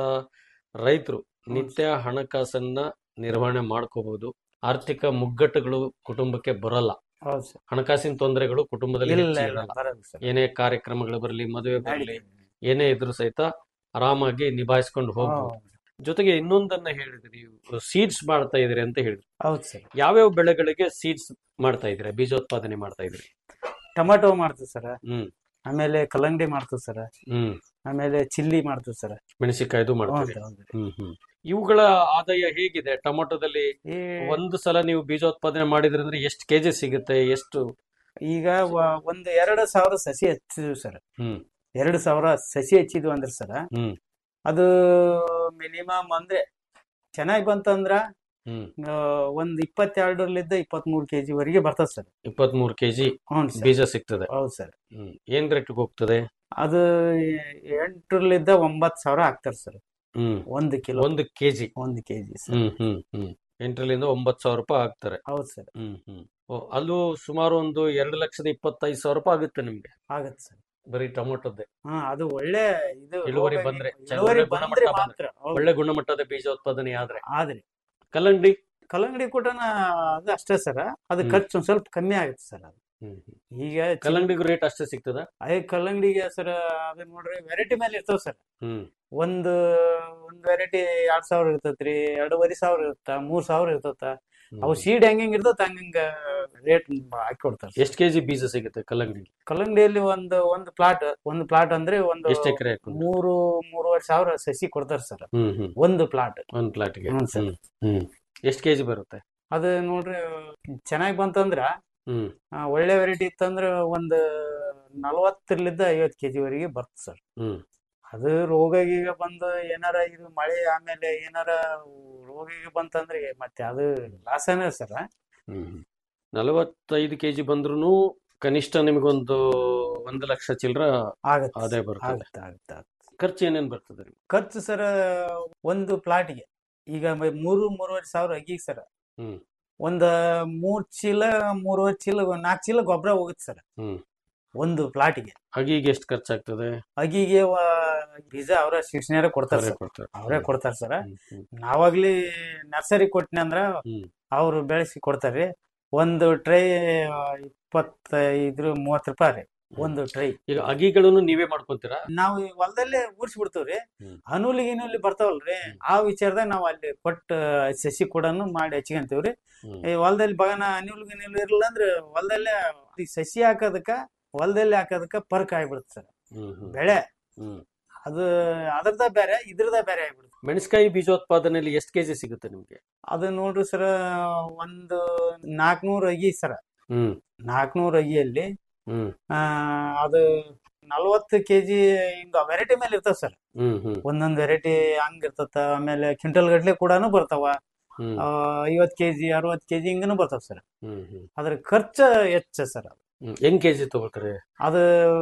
ರೈತರು ನಿತ್ಯ ಹಣಕಾಸನ್ನ ನಿರ್ವಹಣೆ ಮಾಡ್ಕೋಬಹುದು ಆರ್ಥಿಕ ಮುಗ್ಗಟ್ಟುಗಳು ಕುಟುಂಬಕ್ಕೆ ಬರಲ್ಲ ಹೌದು ಸರ್ ಹಣಕಾಸಿನ ತೊಂದರೆಗಳು ಕುಟುಂಬದಲ್ಲಿ ಇಲ್ಲ ಹೆಚ್ಚು ಇಲ್ಲ ಇರಲ್ಲ. ಬರಲ್ಲ ಸರ್ ಏನೇ ಕಾರ್ಯಕ್ರಮಗಳು ಬರಲಿ ಮದುವೆ ಬರಲಿ ಏನೇ ಇದ್ರು ಸಹಿತ ಆರಾಮಾಗಿ ನಿಭಾಯಿಸ್ಕೊಂಡು ಹೋಗ್ಬೋದು ಜೊತೆಗೆ ಇನ್ನೊಂದನ್ನ ಹೇಳಿದ್ರಿ ಸೀಡ್ಸ್ ಮಾಡ್ತಾ ಇದ್ರಿ ಅಂತ ಹೇಳಿದ್ರಿ ಹೌದು ಸರ್ ಯಾವ್ಯಾವ ಬೆಳೆಗಳಿಗೆ ಸೀಡ್ಸ್ ಮಾಡ್ತಾ ಇದ್ರಿ ಬೀಜೋತ್ಪಾದನೆ ಮಾಡ್ತಾ ಇದ್ರಿ ಟೊಮೆಟೊ ಮಾಡ್ತೀವಿ ಸರ್ ಹ್ಮ್ ಆಮೇಲೆ ಕಲ್ಲಂಗಡಿ ಮಾಡ್ತೀವಿ ಸರ್ ಹ್ಮ್ ಆಮೇಲೆ ಚಿಲ್ಲಿ ಮಾಡ್ತೀವಿ ಸರ್ ಮೆಣಸಿನಕಾಯ್ದು ಮಾಡ್ತೀರಿ ಹೌದು, ಹೌದು. ಹ್ಮ್ ಹ್ಮ್ ಇವುಗಳ ಆದಾಯ ಹೇಗಿದೆ ಟೊಮೊಟೊದಲ್ಲಿ ಒಂದು ಸಲ ನೀವು ಬೀಜೋತ್ಪಾದನೆ ಮಾಡಿದ್ರಿ ಅಂದ್ರೆ ಎಷ್ಟು ಕೆಜಿ ಸಿಗುತ್ತೆ ಎಷ್ಟು ಈಗ ವ- ಒಂದು ಎರಡು ಸಾವಿರ ಸಸಿ ಹಚ್ಚಿದ್ವಿ ಸರ್ ಹ್ಮ್ ಎರಡು ಸಾವಿರ ಸಸಿ ಹಚ್ಚಿದ್ವಿ ಅಂದ್ರೆ ಸರ್ ಹ್ಮ್ ಅದು ಮಿನಿಮಮ್ ಅಂದ್ರೆ ಚೆನ್ನಾಗಿ ಬಂತಂದ್ರ ಹ್ಮ್ ಆ, ಒಂದ್ ಇಪ್ಪತ್ತೆರಡರಲ್ಲಿದ್ದ ಇಪ್ಪತ್ಮೂರು ಕೆಜಿ ವರೆಗೆ ಬರ್ತದೆ ಸರ್ ಇಪ್ಪತ್ಮೂರು ಕೆಜಿ ಹ್ಞೂ ಸರ್ ಬೀಜ ಸಿಗ್ತದೆ ಹೌದು ಸರ್ ಹ್ಮ್ ಏನ್ ರೇಟ್ಗೆ ಹೋಗ್ತದೆ ಅದು ಎಂಟರಲ್ಲಿದ್ದ ಒಂಬತ್ತು ಸಾವಿರ ಆಗ್ತಾರೆ ಸರ್ ಹ್ಮ್ ಒಂದು ಕಿಲೋ ಒಂದು ಕೆಜಿ ಒಂದು ಕೆಜಿ ಸರ್ ಹ್ಮ್ ಹ್ಮ್ ಹ್ಮ್ ಎಂಟರಿಂದ ಒಂಬತ್ತು ಸಾವಿರ ರೂಪಾಯಿ ಆಗ್ತಾರೆ ಹೌದು ಸರ್ ಹ್ಮ್ ಹ್ಮ್ ಓ ಅಲ್ಲೂ ಸುಮಾರು ಒಂದು ಎರಡು ಲಕ್ಷದ ಇಪ್ಪತ್ತೈದು ಸಾವಿರ ರೂಪಾಯಿ ಆಗುತ್ತೆ ನಿಮ್ಗೆ ಆಗತ್ತೆ ಸರ್ ಬರೀ ಟೊಮೊಟೊದ್ದೆ ಹಾ ಅದು ಒಳ್ಳೆ ಇದು ಇಳುವರಿ ರೋಗ- ಬಂದ್ರೆ ಇಳುವರಿ ಒಳ್ಳೆ ಬಂದ್ರೆ ಗುಣಮಟ್ಟ ಮಾತ್ರ ಬಂದ್ರೆ ಹೌದು. ಒಳ್ಳೆ ಗುಣಮಟ್ಟದ ಬೀಜೋತ್ಪಾದನೆ ಆದ್ರೆ ಆದ್ರೆ ಕಲ್ಲಂಗಡಿ ಕಲ್ಲಂಗಡಿ ಕೂಟನ ಅದು ಅಷ್ಟೇ ಸರ್ ಅದು ಹ್ಮ್. ಖರ್ಚು ಒಂದ್ ಸ್ವಲ್ಪ ಕಮ್ಮಿ ಆಗುತ್ತೆ ಸರ್ ಅದು ಹ್ಮ್ ಹ್ಮ್. ಈಗ ಕಲ್ಲಂಗಡಿಗೂ ರೇಟ್ ಅಷ್ಟೇ ಸಿಗ್ತದ ಅದೇ ಕಲ್ಲಂಗಡಿಗೆ ಸರ್ ಅದು ನೋಡ್ರಿ ವೆರೈಟಿ ಮೇಲೆ ಇರ್ತಾವ ಸರ್ ಹ್ಮ್ ಒಂದು ಒಂದ್ ವೆರೈಟಿ ಎರಡ್ ಸಾವಿರ ಇರ್ತೈತ್ರಿ ಎರಡೂವರೆ ಸಾವಿರ ಇರುತ್ತ ಮೂರ್ ಸಾವಿರ ಇರ್ತತ ಅವು ಸೀಡ್ ಹೆಂಗ್ ಇರ್ತತ ಹಂಗಂಗ ರೇಟ್ ಹಾಕಿ ಕೊಡ್ತಾರ ಎಷ್ಟು ಕೆಜಿ ಬೀಜ ಸಿಗುತ್ತೆ ಕಲ್ಲಂಗಡಿ ಕಲ್ಲಂಗಡಿಯಲ್ಲಿ ಒಂದು ಒಂದು ಪ್ಲಾಟ್ ಒಂದು ಪ್ಲಾಟ್ ಅಂದ್ರೆ ಒಂದು ಎಷ್ಟು ಎಕರೆ ಹಾಕೊಂಡು ಮೂರು ಮೂರುವರೆ ಸಾವಿರ ಸಸಿ ಕೊಡ್ತಾರ ಸರ್ ಹ್ಮ್ ಹ್ಮ್ ಒಂದು ಪ್ಲಾಟ್ ಒಂದ್ ಪ್ಲಾಟ್ಗೆ ಹ್ಮ್ sir. ಹ್ಮ್ ಹ್ಮ್ ಎಷ್ಟು ಕೆಜಿ ಬರುತ್ತೆ ಅದು ನೋಡ್ರಿ ಚೆನ್ನಾಗಿ ಬಂತಂದ್ರ ಹ್ಮ್ ಆ, ಒಳ್ಳೆ ವೆರೈಟಿ ಇತ್ತಂದ್ರ ಒಂದು ನಲವತ್ತರಿಂದ ಐವತ್ತು ಕೆಜಿ ವರೆಗೆ ಬರ್ತದೆ ಸರ್ ಹ್ಮ್ ಅದು ರೋಗ ಗೀಗ ಬಂದು ಏನಾರ ಇದು ಮಳೆ ಆಮೇಲೆ ಏನಾರ ರೋಗ ಗೀಗ ಬಂತಂದ್ರೆ ಮತ್ತೆ ಅದು ಲಾಸನೇ ಸರ್ ಹ್ಮ್ ನಲವತ್ತೈದು ಕೆಜಿ ಬಂದ್ರು ಕನಿಷ್ಠ ನಿಮಗೊಂದು ಒಂದು ಲಕ್ಷ ಚಿಲ್ಲರ ಆಗತ್ತೆ ಆದಾಯ ಬರ್ತದೆ ಆಗತ್ತೆ ಆಗತ್ತೆ ಆಗತ್ತೆ. ಖರ್ಚು ಏನೇನ್ ಬರ್ತದೆ ನಿಮ್ಗೆ? ಖರ್ಚು ಸರ್ ಒಂದು ಪ್ಲಾಟ್ಗೆ ಈಗ ಮ- ಮೂರು ಮೂರುವರೆ ಸಾವಿರ ಅಗಿಗೆ ಸರ್ ಹ್ಮ್ ಒಂದ್ ಮೂರ್ ಚೀಲ ಮೂರುವರೆ ಚೀಲ ನಾಲ್ಕು ಚೀಲ ಗೊಬ್ಬರ ಹೋಗುತ್ತೆ ಸರ್ ಹ್ಮ್ ಒಂದು ಪ್ಲಾಟಿಗೆ ಅಗಿಗೆ ಎಷ್ಟು ಖರ್ಚಾಗ್ತದೆ ಅಗಿಗೆ ವ- ಬೀಜ ಅವರ ಶಿಕ್ಷಣ ಕೊಡ್ತಾರೆ ಅವರೇ ಸರ್ ಕೊಡ್ತಾರೆ. ಅವರೇ ಹ್ಮ್. ಕೊಡ್ತಾರೆ ಸರ್ ಹ್ಮ್, ಹ್ಮ್. ನಾವಾಗ್ಲಿ ನರ್ಸರಿ ಕೊಟ್ಟಿನಿ ಅಂದ್ರ ಹ್ಮ್. ಅವ್ರು ಬೆಳೆಸಿ ಕೊಡ್ತಾರ್ರಿ ಒಂದು ಟ್ರೈ ಇಪ್ಪತ್ತೈದು ಮೂವತ್ತು ರೂಪಾಯಿ ರೀ ಒಂದು ಟ್ರೈ ಈಗ ಅಗಿಗಳನ್ನು ನೀವೇ ಮಾಡ್ಕೊಂತೀರಾ ನಾವು ಈ ಹೊಲದಲ್ಲೇ ಊರ್ಸಿ ಬಿಡ್ತೇವ್ರಿ ಹ್ಮ್. ಅನುಲಿ ಗಿನುಲಿ ಬರ್ತಾವಲ್ರಿ ಆ ವಿಚಾರದಾಗ ನಾವು ಅಲ್ಲಿ ಕೊಟ್ಟು ಸಸಿ ಕೂಡನು ಮಾಡಿ ಹಚ್ಕೊಂತೀವ್ರಿ ಹ್ಮ್. ಈ ಹೊಲದಲ್ಲಿ ಬಗನ ಅನಿಲ್ ಗಿನಿಲ್ ಇರಲಿಲ್ಲ ಅಂದ್ರೆ ಹೊಲದಲ್ಲೇ ಈ ಸಸಿ ಹಾಕೋದಕ್ಕ ಹೊಲದಲ್ಲಿ ಹಾಕೋದಕ್ಕ ಪರ್ಕ್ ಆಗ್ಬಿಡುತ್ತೆ ಸರ್ ಹ್ಮ್, ಹ್ಮ್. ಬೆಳೆ ಹ್ಮ್. ಅದು ಅದ್ರದ ಬೇರೆ ಇದ್ರದ ಬೇರೆ ಆಗ್ಬಿಡುತ್ತೆ ಮೆಣಸಿನಕಾಯಿ ಬೀಜೋತ್ಪಾದನೆಯಲ್ಲಿ ಎಷ್ಟು ಕೆಜಿ ಸಿಗುತ್ತೆ ನಿಮ್ಗೆ ಅದು ನೋಡ್ರಿ ಸರ್ ಒಂದು ನಾಲ್ಕನೂರು ಅಗಿ ಸರ್ ಹ್ಮ್ ನಾಲ್ಕನೂರು ಅಗಿಯಲ್ಲಿ ಹ್ಮ್ ಆ, ಅದು ನಲ್ವತ್ತು ಕೆಜಿ ಹಿಂಗ ವೆರೈಟಿ ಮೇಲೆ ಇರ್ತಾವ ಸರ್ ಹ್ಮ್ ಹ್ಮ್ ಒಂದೊಂದ್ ವೆರೈಟಿ ಹಂಗ್ ಇರ್ತತ ಆಮೇಲೆ ಕ್ವಿಂಟಲ್ ಗಟ್ಲೆ ಕೂಡನು ಬರ್ತಾವ ಹ್ಮ್ ಆ, ಐವತ್ ಕೆಜಿ ಅರವತ್ ಕೆಜಿ ಹಿಂಗನು ಬರ್ತಾವ ಸರ್ ಹ್ಮ್ ಹ್ಮ್ ಅದ್ರ ಖರ್ಚ ಹೆಚ್ಚ ಸರ್ ಹ್ಮ್ ಹೆಂಗ್ ಕೆಜಿ ತಗೋತಾರೆ ಅದು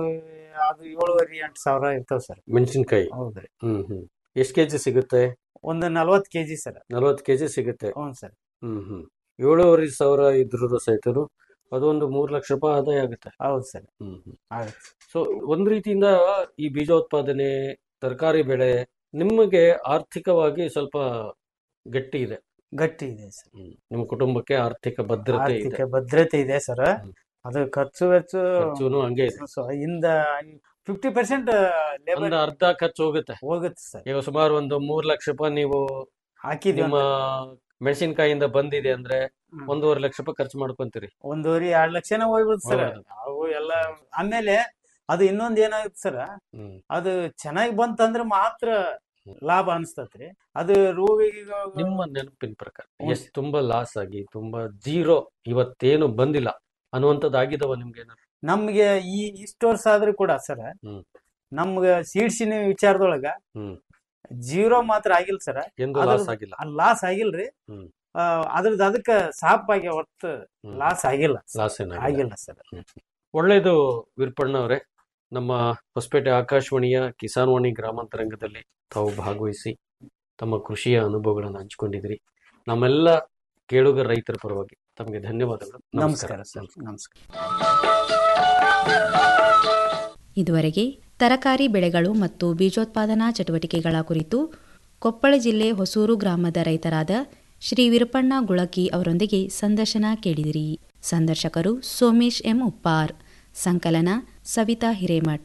ಅದು ಏಳುವರೆ ಎಂಟು ಸಾವಿರ ಇರ್ತಾವ ಸರ್ ಮೆಣಸಿನಕಾಯಿ ಹೌದ್ರಿ ಹ್ಮ್ ಹ್ಮ್ ಎಷ್ಟು ಕೆಜಿ ಸಿಗುತ್ತೆ ಒಂದು ನಲ್ವತ್ ಕೆಜಿ ಸರ್ ನಲ್ವತ್ತು ಕೆಜಿ ಸಿಗುತ್ತೆ ಹ್ಞೂ ಸರ್ ಹ್ಮ್ ಹ್ಮ್ ಏಳುವರೆ ಸಾವಿರ ಇದ್ರೂ ಸಹಿತನು ಅದೊಂದು ಮೂರ್ ಲಕ್ಷ ರೂಪಾಯಿ ಆದಾಯ ಆಗುತ್ತೆ ಹೌದು ಸರ್ ಹ್ಮ್ ಹ್ಮ್ ಆಗುತ್ತೆ ಸೊ ಒಂದ್ ರೀತಿಯಿಂದ ಈ ಬೀಜೋತ್ಪಾದನೆ ತರಕಾರಿ ಬೆಳೆ ನಿಮಗೆ ಆರ್ಥಿಕವಾಗಿ ಸ್ವಲ್ಪ ಗಟ್ಟಿ ಇದೆ ಗಟ್ಟಿ ಇದೆ ಸರ್ ಹ್ಮ್. ನಿಮ್ಮ ಕುಟುಂಬಕ್ಕೆ ಆರ್ಥಿಕ ಭದ್ರತೆ ಇದೆ ಆರ್ಥಿಕ ಭದ್ರತೆ ಇದೆ ಸರ್ ಅದು ಖರ್ಚು ವೆಚ್ಚ ಖರ್ಚುನು ಹಂಗೆ ಇದೆ ಸೊ ಇಂದ ಫಿಫ್ಟಿ ಪರ್ಸೆಂಟ್ ಲೇಬರ್ ಒಂದು ಅರ್ಧ ಖರ್ಚು ಹೋಗುತ್ತೆ ಹೋಗುತ್ತೆ ಸರ್ ಈಗ ಸುಮಾರು ಒಂದು ಮೂರ್ ಲಕ್ಷ ರೂಪಾಯಿ ನೀವು ಹಾಕಿದ್ವಿ ನಿಮ್ಮ ಮೆಣಸಿನಕಾಯಿಂದ ಬಂದಿದೆ ಅಂದ್ರೆ ಒಂದೂವರೆ ಲಕ್ಷ ರೂಪಾಯಿ ಖರ್ಚು ಮಾಡ್ಕೊಂತೀರಿ ಒಂದೂವರೆ ಎರಡ್ ಲಕ್ಷನೇ ಹೋಗ್ಬಿಡುತ್ತೆ ಸರ್ ಹೌದು. ಅವು ಎಲ್ಲ ಆಮೇಲೆ ಅದು ಇನ್ನೊಂದ್ ಏನಾಗುತ್ತೆ ಸರ್ ಹ್ಮ್ ಅದು ಚೆನ್ನಾಗಿ ಬಂತಂದ್ರೆ ಮಾತ್ರ ಲಾಭ ಅನಿಸ್ತತ್ರಿ ಅದು ರೋಗಿಗೆ ನಿಮ್ಮ ನೆನಪಿನ ಪ್ರಕಾರ ಎಷ್ಟು ತುಂಬಾ ಲಾಸ್ ಆಗಿ ತುಂಬಾ ಜೀರೋ ಇವತ್ತೇನು ಬಂದಿಲ್ಲ ಅನ್ನುವಂಥದ್ದು ಆಗಿದವ ನಿಮ್ಗೆ ಏನಾದ್ರು ನಮ್ಗೆ ಈ ಇಷ್ಟು ವರ್ಷ ಆದ್ರೂ ಕೂಡ ಸರ್ ಹ್ಮ್ ನಮ್ಗೆ ಸೀಡ್ಸಿನ ವಿಚಾರದೊಳಗ ಹ್ಮ್ ಜೀರೋ ಮಾತ್ರ ಆಗಿಲ್ಲ ಸರ್ ಎಂದು ಲಾಸ್ ಆಗಿಲ್ಲ ಲಾಸ್ ಆಗಿಲ್ರಿ ಹ್ಮ್ ಆ, ಅದ್ರದ್ದು ಅದಕ್ಕ ಸಾಪ್ ಆಗಿ ಹೊರ್ತು ಹ್ಮ್. ಲಾಸ್ ಆಗಿಲ್ಲ ಲಾಸ್ ಏನಾಗಿಲ್ಲ ಆಗಿಲ್ಲ ಸರ್ ಒಳ್ಳೇದು ವೀರಪ್ಪಣ್ಣ ಅವರೇ ನಮ್ಮ ಹೊಸಪೇಟೆ ಆಕಾಶವಾಣಿಯ ಕಿಸಾನ್ ವಾಣಿ ಗ್ರಾಮಾಂತರಂಗದಲ್ಲಿ ತಾವು ಭಾಗವಹಿಸಿ ತಮ್ಮ ಕೃಷಿಯ ಅನುಭವಗಳನ್ನು ಹಂಚಿಕೊಂಡಿದ್ರಿ ನಮ್ಮೆಲ್ಲ ಕೇಳುಗ ರೈತರ ಪರವಾಗಿ ತಮಗೆ ಧನ್ಯವಾದಗಳು ನಮಸ್ಕಾರ ಸರ್ ನಮಸ್ಕಾರ ಇದುವರೆಗೆ ತರಕಾರಿ ಬೆಳೆಗಳು ಮತ್ತು ಬೀಜೋತ್ಪಾದನಾ ಚಟುವಟಿಕೆಗಳ ಕುರಿತು ಕೊಪ್ಪಳ ಜಿಲ್ಲೆ ಹೊಸೂರು ಗ್ರಾಮದ ರೈತರಾದ ಶ್ರೀ ವಿರಪಣ್ಣ ಗುಳಕಿ ಅವರೊಂದಿಗೆ ಸಂದರ್ಶನ ಕೇಳಿದಿರಿ ಸಂದರ್ಶಕರು ಸೋಮೇಶ್ ಎಂ ಉಪ್ಪಾರ್ ಸಂಕಲನ ಸವಿತಾ ಹಿರೇಮಠ್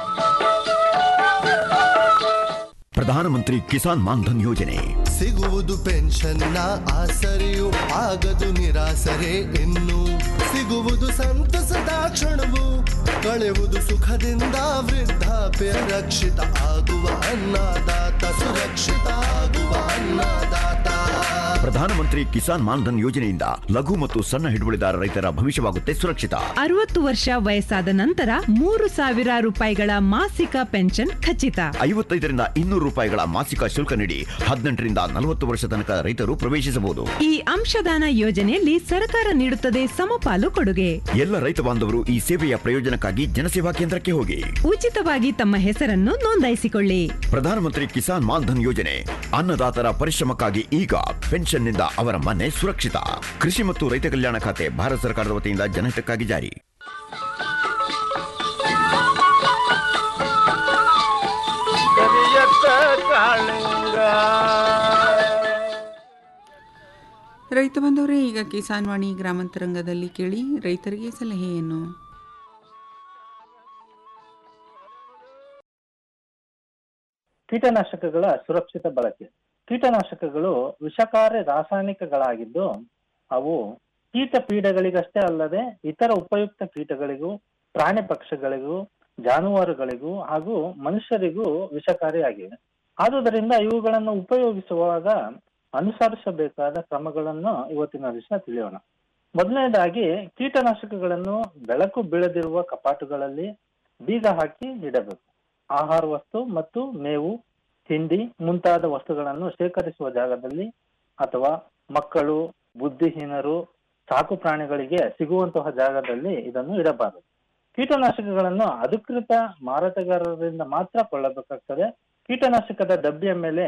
ಪ್ರಧಾನಮಂತ್ರಿ ಕಿಸಾನ್ ಮಾನ್ಧನ್ ಯೋಜನೆ ಸಿಗುವುದು ಪೆನ್ಷನ್ನ ಆಸರೆಯು ಆಗದು ನಿರಾಸರೆ ಇನ್ನು ಸಿಗುವುದು ಸಂತಸದ ಕ್ಷಣವು ಕಳೆಯುವುದು ಸುಖದಿಂದ ವೃದ್ಧಾಪ್ಯ ರಕ್ಷಿತ ಆಗುವ ಅನ್ನದಾತ ಸುರಕ್ಷಿತ ಆಗುವ ಅನ್ನದಾತ ಪ್ರಧಾನಮಂತ್ರಿ ಕಿಸಾನ್ ಮಾನ್ಧನ್ ಯೋಜನೆಯಿಂದ ಲಘು ಮತ್ತು ಸಣ್ಣ ಹಿಡುವಳಿದಾರ ರೈತರ ಭವಿಷ್ಯವಾಗುತ್ತೆ ಸುರಕ್ಷಿತ ಅರವತ್ತು ವರ್ಷ ವಯಸ್ಸಾದ ನಂತರ ಮೂರು ಸಾವಿರ ರೂಪಾಯಿಗಳ ಮಾಸಿಕ ಪೆನ್ಷನ್ ಖಚಿತ ಐವತ್ತೈದರಿಂದ ಇನ್ನೂರು ರೂಪಾಯಿಗಳ ಮಾಸಿಕ ಶುಲ್ಕ ನೀಡಿ ಹದಿನೆಂಟರಿಂದ ನಲವತ್ತು ವರ್ಷ ತನಕ ರೈತರು ಪ್ರವೇಶಿಸಬಹುದು ಈ ಅಂಶದಾನ ಯೋಜನೆಯಲ್ಲಿ ಸರ್ಕಾರ ನೀಡುತ್ತದೆ ಸಮಪಾಲು ಕೊಡುಗೆ ಎಲ್ಲ ರೈತ ಬಾಂಧವರು ಈ ಸೇವೆಯ ಪ್ರಯೋಜನಕ್ಕಾಗಿ ಜನಸೇವಾ ಕೇಂದ್ರಕ್ಕೆ ಹೋಗಿ ಉಚಿತವಾಗಿ ತಮ್ಮ ಹೆಸರನ್ನು ನೋಂದಾಯಿಸಿಕೊಳ್ಳಿ ಪ್ರಧಾನಮಂತ್ರಿ ಕಿಸಾನ್ ಮಾನ್ಧನ್ ಯೋಜನೆ ಅನ್ನದಾತರ ಪರಿಶ್ರಮಕ್ಕಾಗಿ ಈಗ ಪೆನ್ಷನ್ನಿಂದ ಅವರ ಮನೆ ಸುರಕ್ಷಿತ ಕೃಷಿ ಮತ್ತು ರೈತ ಕಲ್ಯಾಣ ಖಾತೆ ಭಾರತ ಸರ್ಕಾರದ ವತಿಯಿಂದ ಜನಹಿತಕ್ಕಾಗಿ ಜಾರಿ ಕರಿಯತ್ತ ಕಾಳಿಂಗ ರೈತ ಬಂದವರೇ ಈಗ ಕಿಸಾನ್ ವಾಣಿ ಗ್ರಾಮಾಂತರಂಗದಲ್ಲಿ ಕೇಳಿ ರೈತರಿಗೆ ಸಲಹೆಯನ್ನು ಕೀಟನಾಶಕಗಳ ಸುರಕ್ಷಿತ ಬಳಕೆ ಕೀಟನಾಶಕಗಳು ವಿಷಕಾರಿ ರಾಸಾಯನಿಕಗಳಾಗಿದ್ದು ಅವು ಕೀಟ ಪೀಡೆಗಳಿಗಷ್ಟೇ ಅಲ್ಲದೆ ಇತರ ಉಪಯುಕ್ತ ಕೀಟಗಳಿಗೂ ಪ್ರಾಣಿ ಪಕ್ಷಿಗಳಿಗೂ ಜಾನುವಾರುಗಳಿಗೂ ಹಾಗೂ ಮನುಷ್ಯರಿಗೂ ವಿಷಕಾರಿಯಾಗಿವೆ ಆದುದರಿಂದ ಇವುಗಳನ್ನು ಉಪಯೋಗಿಸುವಾಗ ಅನುಸರಿಸಬೇಕಾದ ಕ್ರಮಗಳನ್ನು ಇವತ್ತಿನ ದಿವಸ ತಿಳಿಯೋಣ ಮೊದಲನೇದಾಗಿ ಕೀಟನಾಶಕಗಳನ್ನು ಬೆಳಕು ಬೀಳದಿರುವ ಕಪಾಟುಗಳಲ್ಲಿ ಬೀಗ ಹಾಕಿ ಇಡಬೇಕು ಆಹಾರ ವಸ್ತು ಮತ್ತು ಮೇವು ತಿಂಡಿ ಮುಂತಾದ ವಸ್ತುಗಳನ್ನು ಶೇಖರಿಸುವ ಜಾಗದಲ್ಲಿ ಅಥವಾ ಮಕ್ಕಳು ಬುದ್ಧಿಹೀನರು ಸಾಕು ಪ್ರಾಣಿಗಳಿಗೆ ಸಿಗುವಂತಹ ಜಾಗದಲ್ಲಿ ಇದನ್ನು ಇಡಬಾರದು ಕೀಟನಾಶಕಗಳನ್ನು ಅಧಿಕೃತ ಮಾರಾಟಗಾರರಿಂದ ಮಾತ್ರ ಕೊಳ್ಳಬೇಕಾಗ್ತದೆ ಕೀಟನಾಶಕದ ಡಬ್ಬಿಯ ಮೇಲೆ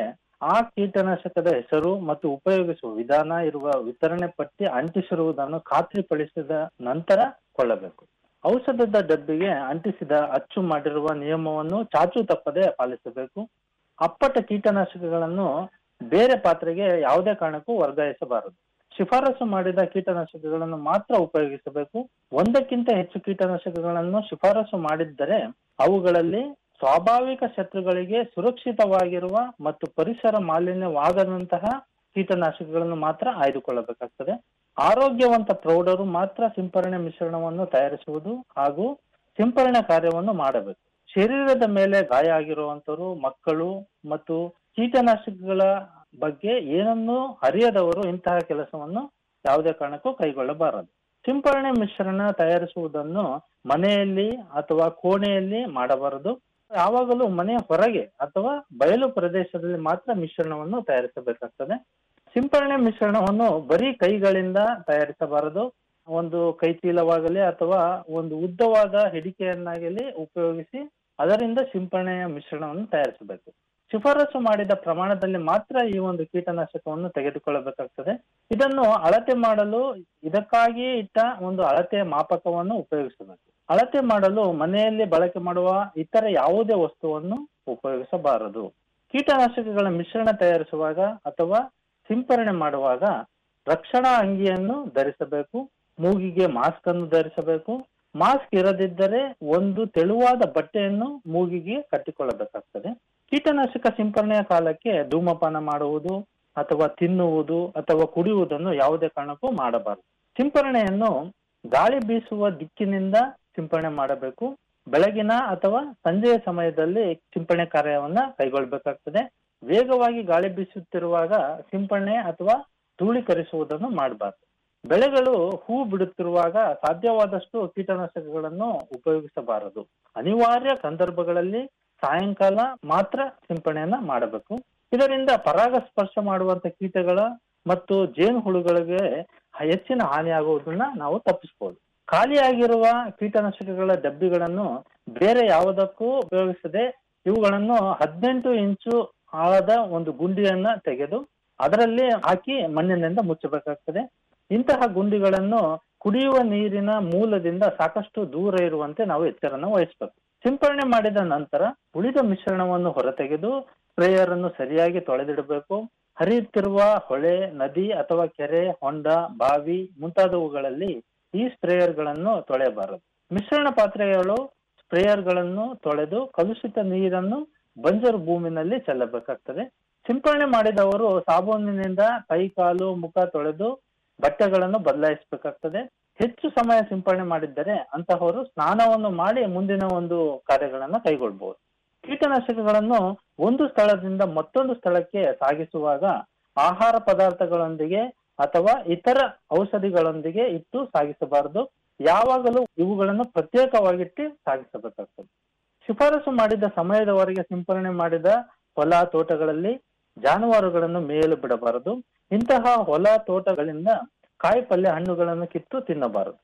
ಆ ಕೀಟನಾಶಕದ ಹೆಸರು ಮತ್ತು ಉಪಯೋಗಿಸುವ ವಿಧಾನ ಇರುವ ವಿತರಣೆ ಪಟ್ಟಿ ಅಂಟಿಸಿರುವುದನ್ನು ಖಾತ್ರಿಪಡಿಸಿದ ನಂತರ ಕೊಳ್ಳಬೇಕು ಔಷಧದ ಡಬ್ಬಿಗೆ ಅಂಟಿಸಿದ ಅಚ್ಚು ಮಾಡಿರುವ ನಿಯಮವನ್ನು ಚಾಚು ತಪ್ಪದೆ ಪಾಲಿಸಬೇಕು ಅಪ್ಪಟ ಕೀಟನಾಶಕಗಳನ್ನು ಬೇರೆ ಪಾತ್ರೆಗೆ ಯಾವುದೇ ಕಾರಣಕ್ಕೂ ವರ್ಗಾಯಿಸಬಾರದು ಶಿಫಾರಸು ಮಾಡಿದ ಕೀಟನಾಶಕಗಳನ್ನು ಮಾತ್ರ ಉಪಯೋಗಿಸಬೇಕು ಒಂದಕ್ಕಿಂತ ಹೆಚ್ಚು ಕೀಟನಾಶಕಗಳನ್ನು ಶಿಫಾರಸು ಮಾಡಿದ್ದರೆ ಅವುಗಳಲ್ಲಿ ಸ್ವಾಭಾವಿಕ ಶತ್ರುಗಳಿಗೆ ಸುರಕ್ಷಿತವಾಗಿರುವ ಮತ್ತು ಪರಿಸರ ಮಾಲಿನ್ಯವಾಗದಂತಹ ಕೀಟನಾಶಕಗಳನ್ನು ಮಾತ್ರ ಆಯ್ದುಕೊಳ್ಳಬೇಕಾಗ್ತದೆ ಆರೋಗ್ಯವಂತ ಪ್ರೌಢರು ಮಾತ್ರ ಸಿಂಪರಣೆ ಮಿಶ್ರಣವನ್ನು ತಯಾರಿಸುವುದು ಹಾಗೂ ಸಿಂಪರಣೆ ಕಾರ್ಯವನ್ನು ಮಾಡಬೇಕು ಶರೀರದ ಮೇಲೆ ಗಾಯ ಆಗಿರುವಂತರು ಮಕ್ಕಳು ಮತ್ತು ಕೀಟನಾಶಕಗಳ ಬಗ್ಗೆ ಏನನ್ನೂ ಅರಿಯದವರು ಇಂತಹ ಕೆಲಸವನ್ನು ಯಾವುದೇ ಕಾರಣಕ್ಕೂ ಕೈಗೊಳ್ಳಬಾರದು ಸಿಂಪರಣೆ ಮಿಶ್ರಣ ತಯಾರಿಸುವುದನ್ನು ಮನೆಯಲ್ಲಿ ಅಥವಾ ಕೋಣೆಯಲ್ಲಿ ಮಾಡಬಾರದು ಯಾವಾಗಲೂ ಮನೆಯ ಹೊರಗೆ ಅಥವಾ ಬಯಲು ಪ್ರದೇಶದಲ್ಲಿ ಮಾತ್ರ ಮಿಶ್ರಣವನ್ನು ತಯಾರಿಸಬೇಕಾಗ್ತದೆ ಸಿಂಪರಣೆ ಮಿಶ್ರಣವನ್ನು ಬರೀ ಕೈಗಳಿಂದ ತಯಾರಿಸಬಾರದು ಒಂದು ಕೈಚೀಲವಾಗಲಿ ಅಥವಾ ಒಂದು ಉದ್ದವಾದ ಹಿಡಿಕೆಯನ್ನಾಗಲಿ ಉಪಯೋಗಿಸಿ ಅದರಿಂದ ಸಿಂಪರಣೆಯ ಮಿಶ್ರಣವನ್ನು ತಯಾರಿಸಬೇಕು ಶಿಫಾರಸು ಮಾಡಿದ ಪ್ರಮಾಣದಲ್ಲಿ ಮಾತ್ರ ಈ ಒಂದು ಕೀಟನಾಶಕವನ್ನು ತೆಗೆದುಕೊಳ್ಳಬೇಕಾಗ್ತದೆ ಇದನ್ನು ಅಳತೆ ಮಾಡಲು ಇದಕ್ಕಾಗಿಯೇ ಇಟ್ಟ ಒಂದು ಅಳತೆಯ ಮಾಪಕವನ್ನು ಉಪಯೋಗಿಸಬೇಕು ಅಳತೆ ಮಾಡಲು ಮನೆಯಲ್ಲಿ ಬಳಕೆ ಮಾಡುವ ಇತರ ಯಾವುದೇ ವಸ್ತುವನ್ನು ಉಪಯೋಗಿಸಬಾರದು ಕೀಟನಾಶಕಗಳ ಮಿಶ್ರಣ ತಯಾರಿಸುವಾಗ ಅಥವಾ ಸಿಂಪರಣೆ ಮಾಡುವಾಗ ರಕ್ಷಣಾ ಅಂಗಿಯನ್ನು ಧರಿಸಬೇಕು ಮೂಗಿಗೆ ಮಾಸ್ಕ್ ಅನ್ನು ಧರಿಸಬೇಕು ಮಾಸ್ಕ್ ಇರದಿದ್ದರೆ ಒಂದು ತೆಳುವಾದ ಬಟ್ಟೆಯನ್ನು ಮೂಗಿಗೆ ಕಟ್ಟಿಕೊಳ್ಳಬೇಕಾಗ್ತದೆ ಕೀಟನಾಶಕ ಸಿಂಪರಣೆಯ ಕಾಲಕ್ಕೆ ಧೂಮಪಾನ ಮಾಡುವುದು ಅಥವಾ ತಿನ್ನುವುದು ಅಥವಾ ಕುಡಿಯುವುದನ್ನು ಯಾವುದೇ ಕಾರಣಕ್ಕೂ ಮಾಡಬಾರದು ಸಿಂಪರಣೆಯನ್ನು ಗಾಳಿ ಬೀಸುವ ದಿಕ್ಕಿನಿಂದ ಸಿಂಪರಣೆ ಮಾಡಬೇಕು ಬೆಳಗಿನ ಅಥವಾ ಸಂಜೆಯ ಸಮಯದಲ್ಲಿ ಸಿಂಪರಣೆ ಕಾರ್ಯವನ್ನ ಕೈಗೊಳ್ಳಬೇಕಾಗ್ತದೆ ವೇಗವಾಗಿ ಗಾಳಿ ಬೀಸುತ್ತಿರುವಾಗ ಸಿಂಪರಣೆ ಅಥವಾ ಧೂಳೀಕರಿಸುವುದನ್ನು ಮಾಡಬಾರದು ಬೆಳೆಗಳು ಹೂ ಬಿಡುತ್ತಿರುವಾಗ ಸಾಧ್ಯವಾದಷ್ಟು ಕೀಟನಾಶಕಗಳನ್ನು ಉಪಯೋಗಿಸಬಾರದು ಅನಿವಾರ್ಯ ಸಂದರ್ಭಗಳಲ್ಲಿ ಸಾಯಂಕಾಲ ಮಾತ್ರ ಸಿಂಪರಣೆಯನ್ನ ಮಾಡಬೇಕು ಇದರಿಂದ ಪರಾಗಸ್ಪರ್ಶ ಮಾಡುವಂತ ಕೀಟಗಳ ಮತ್ತು ಜೇನು ಹುಳುಗಳಿಗೆ ಹೆಚ್ಚಿನ ಹಾನಿಯಾಗುವುದನ್ನ ನಾವು ತಪ್ಪಿಸಬಹುದು ಖಾಲಿಯಾಗಿರುವ ಕೀಟನಾಶಕಗಳ ಡಬ್ಬಿಗಳನ್ನು ಬೇರೆ ಯಾವುದಕ್ಕೂ ಉಪಯೋಗಿಸದೆ ಇವುಗಳನ್ನು ಹದಿನೆಂಟು ಇಂಚು ಆಳದ ಒಂದು ಗುಂಡಿಯನ್ನ ತೆಗೆದು ಅದರಲ್ಲಿ ಹಾಕಿ ಮಣ್ಣಿನಿಂದ ಮುಚ್ಚಬೇಕಾಗ್ತದೆ ಇಂತಹ ಗುಂಡಿಗಳನ್ನು ಕುಡಿಯುವ ನೀರಿನ ಮೂಲದಿಂದ ಸಾಕಷ್ಟು ದೂರ ಇರುವಂತೆ ನಾವು ಎಚ್ಚರನ್ನು ವಹಿಸಬೇಕು ಸಿಂಪರಣೆ ಮಾಡಿದ ನಂತರ ಉಳಿದ ಮಿಶ್ರಣವನ್ನು ಹೊರತೆಗೆದು ಸ್ಪ್ರೇಯರ್ ಅನ್ನು ಸರಿಯಾಗಿ ತೊಳೆದಿಡಬೇಕು ಹರಿಯುತ್ತಿರುವ ಹೊಳೆ ನದಿ ಅಥವಾ ಕೆರೆ ಹೊಂಡ ಬಾವಿ ಮುಂತಾದವುಗಳಲ್ಲಿ ಈ ಸ್ಪ್ರೇಯರ್ ಗಳನ್ನು ತೊಳೆಯಬಾರದು ಮಿಶ್ರಣ ಪಾತ್ರೆಗಳು ಸ್ಪ್ರೇಯರ್ ಗಳನ್ನು ತೊಳೆದು ಕಲುಷಿತ ನೀರನ್ನು ಬಂಜರು ಭೂಮಿನಲ್ಲಿ ಚೆಲ್ಲಬೇಕಾಗ್ತದೆ ಸಿಂಪರಣೆ ಮಾಡಿದವರು ಸಾಬೂನಿನಿಂದ ಕೈ ಕಾಲು ಮುಖ ತೊಳೆದು ಬಟ್ಟೆಗಳನ್ನು ಬದಲಾಯಿಸಬೇಕಾಗ್ತದೆ ಹೆಚ್ಚು ಸಮಯ ಸಿಂಪರಣೆ ಮಾಡಿದ್ದರೆ ಅಂತಹವರು ಸ್ನಾನವನ್ನು ಮಾಡಿ ಮುಂದಿನ ಒಂದು ಕಾರ್ಯಗಳನ್ನು ಕೈಗೊಳ್ಬಹುದು ಕೀಟನಾಶಕಗಳನ್ನು ಒಂದು ಸ್ಥಳದಿಂದ ಮತ್ತೊಂದು ಸ್ಥಳಕ್ಕೆ ಸಾಗಿಸುವಾಗ ಆಹಾರ ಪದಾರ್ಥಗಳೊಂದಿಗೆ ಅಥವಾ ಇತರ ಔಷಧಿಗಳೊಂದಿಗೆ ಇಟ್ಟು ಸಾಗಿಸಬಾರದು ಯಾವಾಗಲೂ ಇವುಗಳನ್ನು ಪ್ರತ್ಯೇಕವಾಗಿಟ್ಟು ಸಾಗಿಸಬೇಕಾಗ್ತದೆ ಶಿಫಾರಸು ಮಾಡಿದ ಸಮಯದವರೆಗೆ ಸಿಂಪರಣೆ ಮಾಡಿದ ಹೊಲ ತೋಟಗಳಲ್ಲಿ ಜಾನುವಾರುಗಳನ್ನು ಮೇಯಲು ಬಿಡಬಾರದು ಇಂತಹ ಹೊಲ ತೋಟಗಳಿಂದ ಕಾಯಿ ಪಲ್ಯ ಹಣ್ಣುಗಳನ್ನು ಕಿತ್ತು ತಿನ್ನಬಾರದು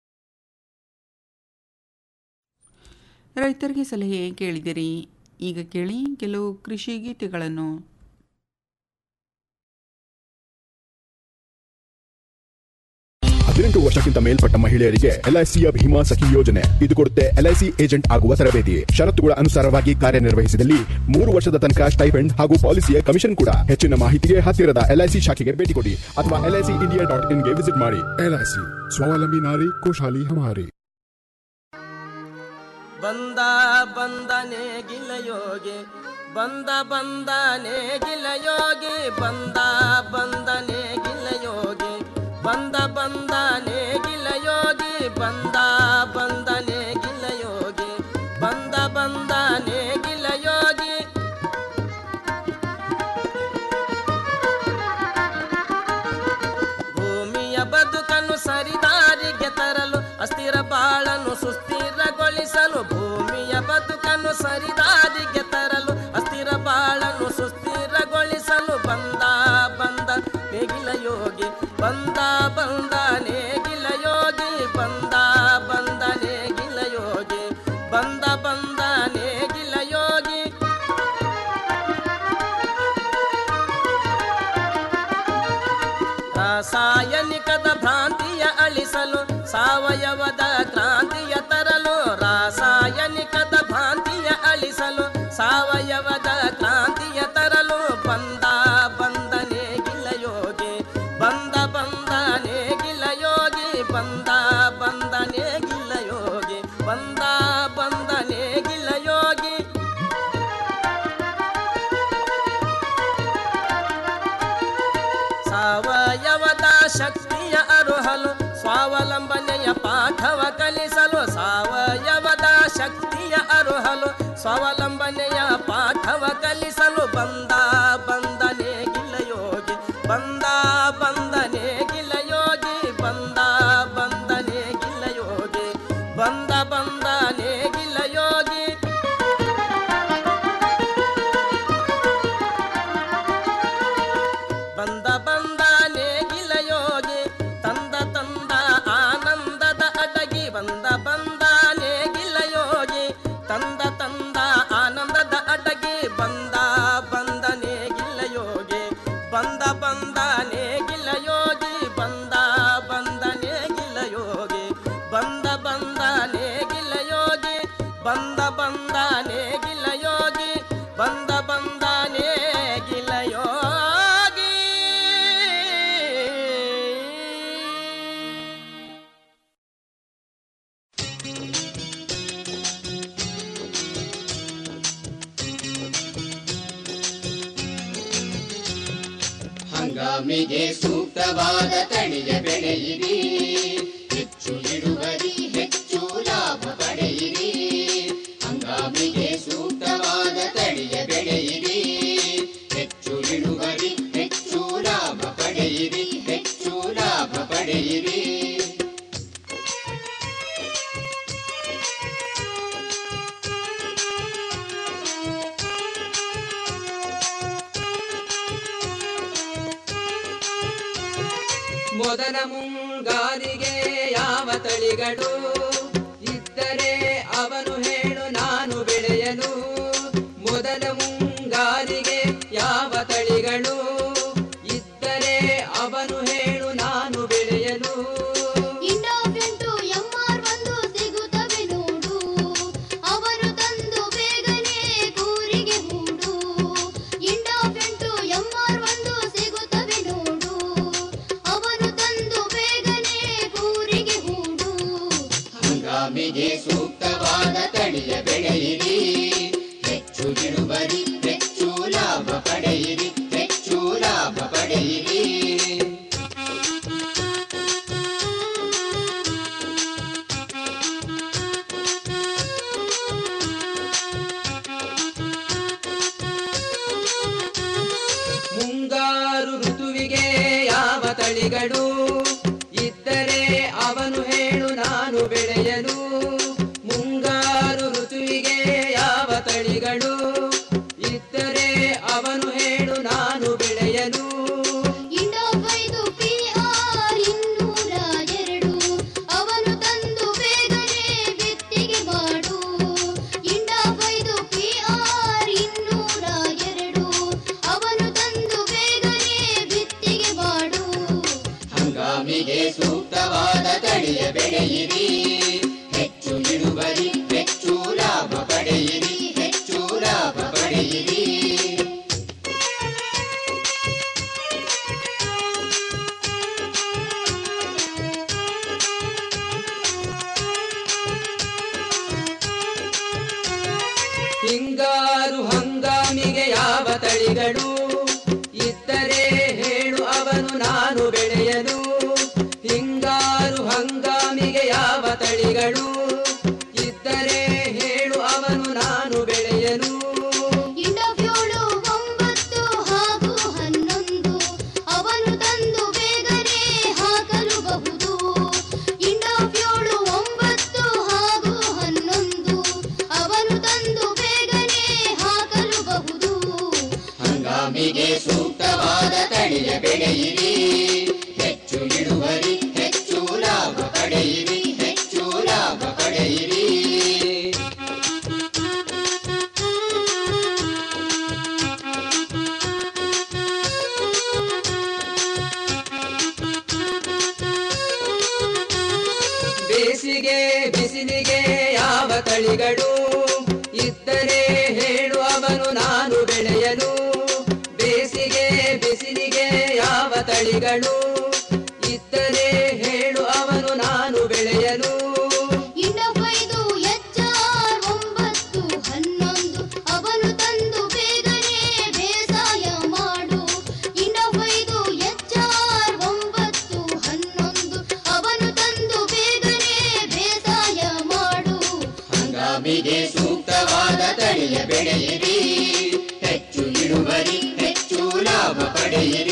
ರೈತರಿಗೆ ಸಲಹೆ ಕೇಳಿದಿರಿ ಈಗ ಕೇಳಿ ಕೆಲವು ಕೃಷಿ ಗೀತೆಗಳನ್ನು ಹದಿನೆಂಟು ವರ್ಷಕ್ಕಿಂತ ಮೇಲ್ಪಟ್ಟ ಮಹಿಳೆಯರಿಗೆ ಎಲ್ಐಸಿಯ ಭೀಮಾ ಸಖಿ ಯೋಜನೆ ಇದು ಕೊಡುತ್ತೆ ಎಲ್ಐಸಿ ಏಜೆಂಟ್ ಆಗುವ ತರಬೇತಿ ಷರತ್ತುಗಳ ಅನುಸಾರವಾಗಿ ಕಾರ್ಯನಿರ್ವಹಿಸಿದಲ್ಲಿ ಮೂರು ವರ್ಷದ ತನಕ ಸ್ಟೈಪೆಂಡ್ ಹಾಗೂ ಪಾಲಿಸಿಯ ಕಮಿಷನ್ ಕೂಡ ಹೆಚ್ಚಿನ ಮಾಹಿತಿಗೆ ಹತ್ತಿರದ ಎಲ್ಐಸಿ ಶಾಖೆಗೆ ಭೇಟಿ ಕೊಡಿ ಅಥವಾ ಎಲ್ಐಸಿ ಇಂಡಿಯಾ ಡಾಟ್ ಇನ್ಗೆ ವಿಸಿಟ್ ಮಾಡಿ ಎಲ್ಐಸಿ ಸ್ವಾವಲಂಬಿ ನಾರಿ ಖುಷಾಲಿ ಹಮಾರಿ ಬಂದ ಬಂದನೆ ಗಿಲಯೋಗಿ ಬಂದ ಬಂದನೆ ಗಿಲಯೋಗಿ ಬಂದ ಬಂದನೆ ಗಿಲಯೋಗಿ ಬಂದ ಬಂದನೆ ಗಿಲಯೋಗಿ ಬಂದ ಬಂದನೆ ಗಿಲಯೋಗಿ ಬಂದ ಬಂದನೆ ಗಿಲಯೋಗಿ ಭೂಮಿಯ ಬದುಕನ್ನು ಸರಿದಾರಿಗೆ ತರಲು ಅಸ್ಥಿರ ಬಾಳನ್ನು ಸುಸ್ಥಿರಗೊಳಿಸಲು ಭೂಮಿಯ ಬದುಕನ್ನು ಸರಿದಾರಿಗೆ ತರಲು ಅಸ್ಥಿರ ಬಾಳನ್ನು ಸುಸ್ಥಿರಗೊಳಿಸಲು ಬಂದ ಬಂದ ನೇಗಿಲ ಯೋಗಿ ಬಂದ ಬಂದ ನೇಗಿಲ ಯೋಗಿ ಬಂದ ಬಂದ ನೇಗಿಲ ಯೋಗಿ ಬಂದ ಬಂದ ನೇ ಸ್ವಾವಲಂಬನೆಯ ಪಾಠವ ಕಲಿಸಲು ಬಂದ ಬಂದನೆ ಗಿಲಯೋಗಿ ಬಂದ ಬಂದನೆ ಗಿಲಯೋಗಿ ಬಂದ ಬಂದನೆ ಗಿಲಯೋಗಿ ಬಂದ ಬಂದನೆ ಗಿಲಯೋಗಿ ಬಂದ ಬಂದ ನೇಗಿಲ ಯೋಗಿ ತಂದ ತಂದ ಆನಂದದ ಅಡಗಿ ಬಂದ ಬಂದ ನೇಗಿಲ ಯೋಗಿ ತಂದ ತಂದ ಆನಂದದ ಅಡಗಿ ಬಂದ ಬಂದ ನೇಗಿಲ ಯೋಗಿ ಬಂದ ಬಂದ ನೇಗಿಲ ಯೋಗಿ ಬಂದ ಬಂದ ನೇಗಿಲ ಯೋಗಿ ಬಂದ ಬಂದ ನೇಗಿಲ ಯೋಗಿ ಬಂದ ಬಂದ ನೇಗಿಲ ಯೋಗಿ ಬಂದ ಬಂದ ನೇಗಿಲ ಯೋಗಿ ಹಂಗಾಮಿಗೆ ಸೂಕ್ತವಾದ ತಳಿಯ ಬೆಳೆಯಿರಿ ಹೆಚ್ಚು ಇಳುವರಿ ಹೆಚ್ಚು ಲಾಭ ಪಡೆಯಿರಿ ಹಂಗಾಮಿಗೆ ಸೂಕ್ತವಾದ ತಳಿಯ ಬೆಳೆಯಿರಿ ಹೆಚ್ಚು ಇಳುವರಿ ಹೆಚ್ಚು ಲಾಭ ಪಡೆಯಿರಿ ಹೆಚ್ಚು ಲಾಭ ಪಡೆಯಿರಿ ಮೊದಲ ಮುಂಗಾರಿಗೆ ಯಾವ ತಳಿಗಳು ಇದ್ದರೆ ಅವನು ಹೇಳು ನಾನು ಬೆಳೆಯಲು ಮೊದಲ ಮುಂಗಾರಿಗೆ ಯಾವ ತಳಿಗಳು ಇದ್ದರೆ ಅವನು ಹೇಳು ನಾನು ಬೆಳೆಯಲು ಇಂಡೋಫೆಂಟು ಎಂಆರ್ ಒಂದು ಸಿಗುತ್ತವೆ ನೋಡು ಅವರು ತಂದು ಬೇಗನೆ ಕೂರಿಗೆ ಹೂಡು ಇಂಡೋಫೆಂಟು ಎಂಆರ್ ಒಂದು ಸಿಗುತ್ತವೆ ನೋಡು ಅವರು ತಂದು ಬೇಗನೆ ಕೂರಿಗೆ ಹೂಡು ಹಂಗಾಮಿಗೆ ಸೂಕ್ತವಾದ ತಳಿಯ ಬೆಳೆಯಿರಿ ಹೆಚ್ಚು ಇಳುವರಿ ಹೆಚ್ಚು ಲಾಭ ಪಡೆಯಿರಿ ಹೆಚ್ಚು ಲಾಭ ಪಡೆಯಿರಿ ಮುಂಗಾರು ಋತುವಿಗೆ ಯಾವ ತಳಿಗಳು ಇದ್ದರೆ ಅವನು ಹೇಳು ನಾನು ಬೆಳೆಯಲು ಮುಂಗಾರು ಋತುವಿಗೆ ಯಾವ ತಳಿಗಳು ಇದ್ದರೆ ಅವನು ಹೇಳು ನಾನು ಬೆಳೆಯಲು ಇಂಡೋಫೈದು ಪಿಆರ್ ಇನ್ನೂರ ಎರಡು ಅವನು ತಂದು ಬೇಗನೆ ಬಿತ್ತಿಗೆ ಮಾಡು ಇಂಡೋಫೈದು ಪಿಆರ್ ಇನ್ನೂರ ಎರಡು ಅವನು ತಂದು ಬೇಗನೆ ಬಿತ್ತಿಗೆ ಮಾಡು ಹಂಗಾಮಿಗೆ ಸೂಕ್ತವಾದ ತಳಿಯ ಬೆಳೆಯಿರಿ ಹೆಚ್ಚು ಇಳುವರಿ ಹೆಚ್ಚು ಲಾಭ ಪಡೆಯಿರಿ ಹೆಚ್ಚು ಲಾಭ ಪಡೆಯಿರಿ ಹಿಂಗಾರು ಹಂಗಾಮಿಗೆ ಯಾವ ತಳಿಗಳು ಇದ್ದರೆ ಹೇಳು ಅವನು ನಾನು ಬೆಳೆಯಲು ಹಿಂಗಾರು ಹಂಗಾಮಿಗೆ ಯಾವ ತಳಿಗಳು ಇದ್ದರೆ ಹೇಳು ಅವನು ನಾನು ಬೆಳೆಯಲು ಇಂಡೋಫ್ಯೋಳು ಒಂಬತ್ತು ಹಾಗೂ ಹನ್ನೊಂದು ಅವನು ತಂದು ಬೇಗನೆ ಹಾಕಲುಬಹುದು ಇಂಡೋಫ್ಯೋಳು ಒಂಬತ್ತು ಹಾಗೂ ಹನ್ನೊಂದು ಅವನು ತಂದು ಬೇಗನೆ ಹಾಕಲುಬಹುದು ಹಂಗಾಮಿಗೆ ಸೂಕ್ತವಾದ ತಳಿಯ ಬೆಳೆಯಿರಿ ಹೆಚ್ಚು ಇಳುವರಿ ಹೆಚ್ಚು ಲಾಭ ಪಡೆಯಿರಿ ಹೆಚ್ಚು ಲಾಭ ಪಡೆಯಿರಿ ಬೇಸಿಗೆ ಬಿಸಿಲಿಗೆ ಯಾವ ತಳಿಗಳು ಇದ್ದರೆ ಹೇಳು ಅವನು ನಾನು ಬೆಳೆಯಲು ಬೇಸಿಗೆ ಬಿಸಿಲಿಗೆ ಯಾವ ತಳಿಗಳು ಇದ್ದರೆ ಹೇಳು ಅವನು ನಾನು ಬೆಳೆಯಲು ಇಂಡೋಫೈದು ಎಚ್ಆರ್ ಒಂಬತ್ತು ಹನ್ನೊಂದು ಅವನು ತಂದು ಬೇಗನೆ ಬೇಸಾಯ ಮಾಡು ಇಂಡೋಫೈದು ಎಚ್ಆರ್ ಒಂಬತ್ತು ಹನ್ನೊಂದು ಅವನು ತಂದು ಬೇಗನೆ ಬೇಸಾಯ ಮಾಡು ಕಬ್ಬಿಗೆ ಸೂಕ್ತವಾದ ತಳಿಯ ಬೆಳೆಯಿರಿ ಹೆಚ್ಚು ಇಳುವರಿ ಹೆಚ್ಚು ಲಾಭ ಪಡೆಯಿರಿ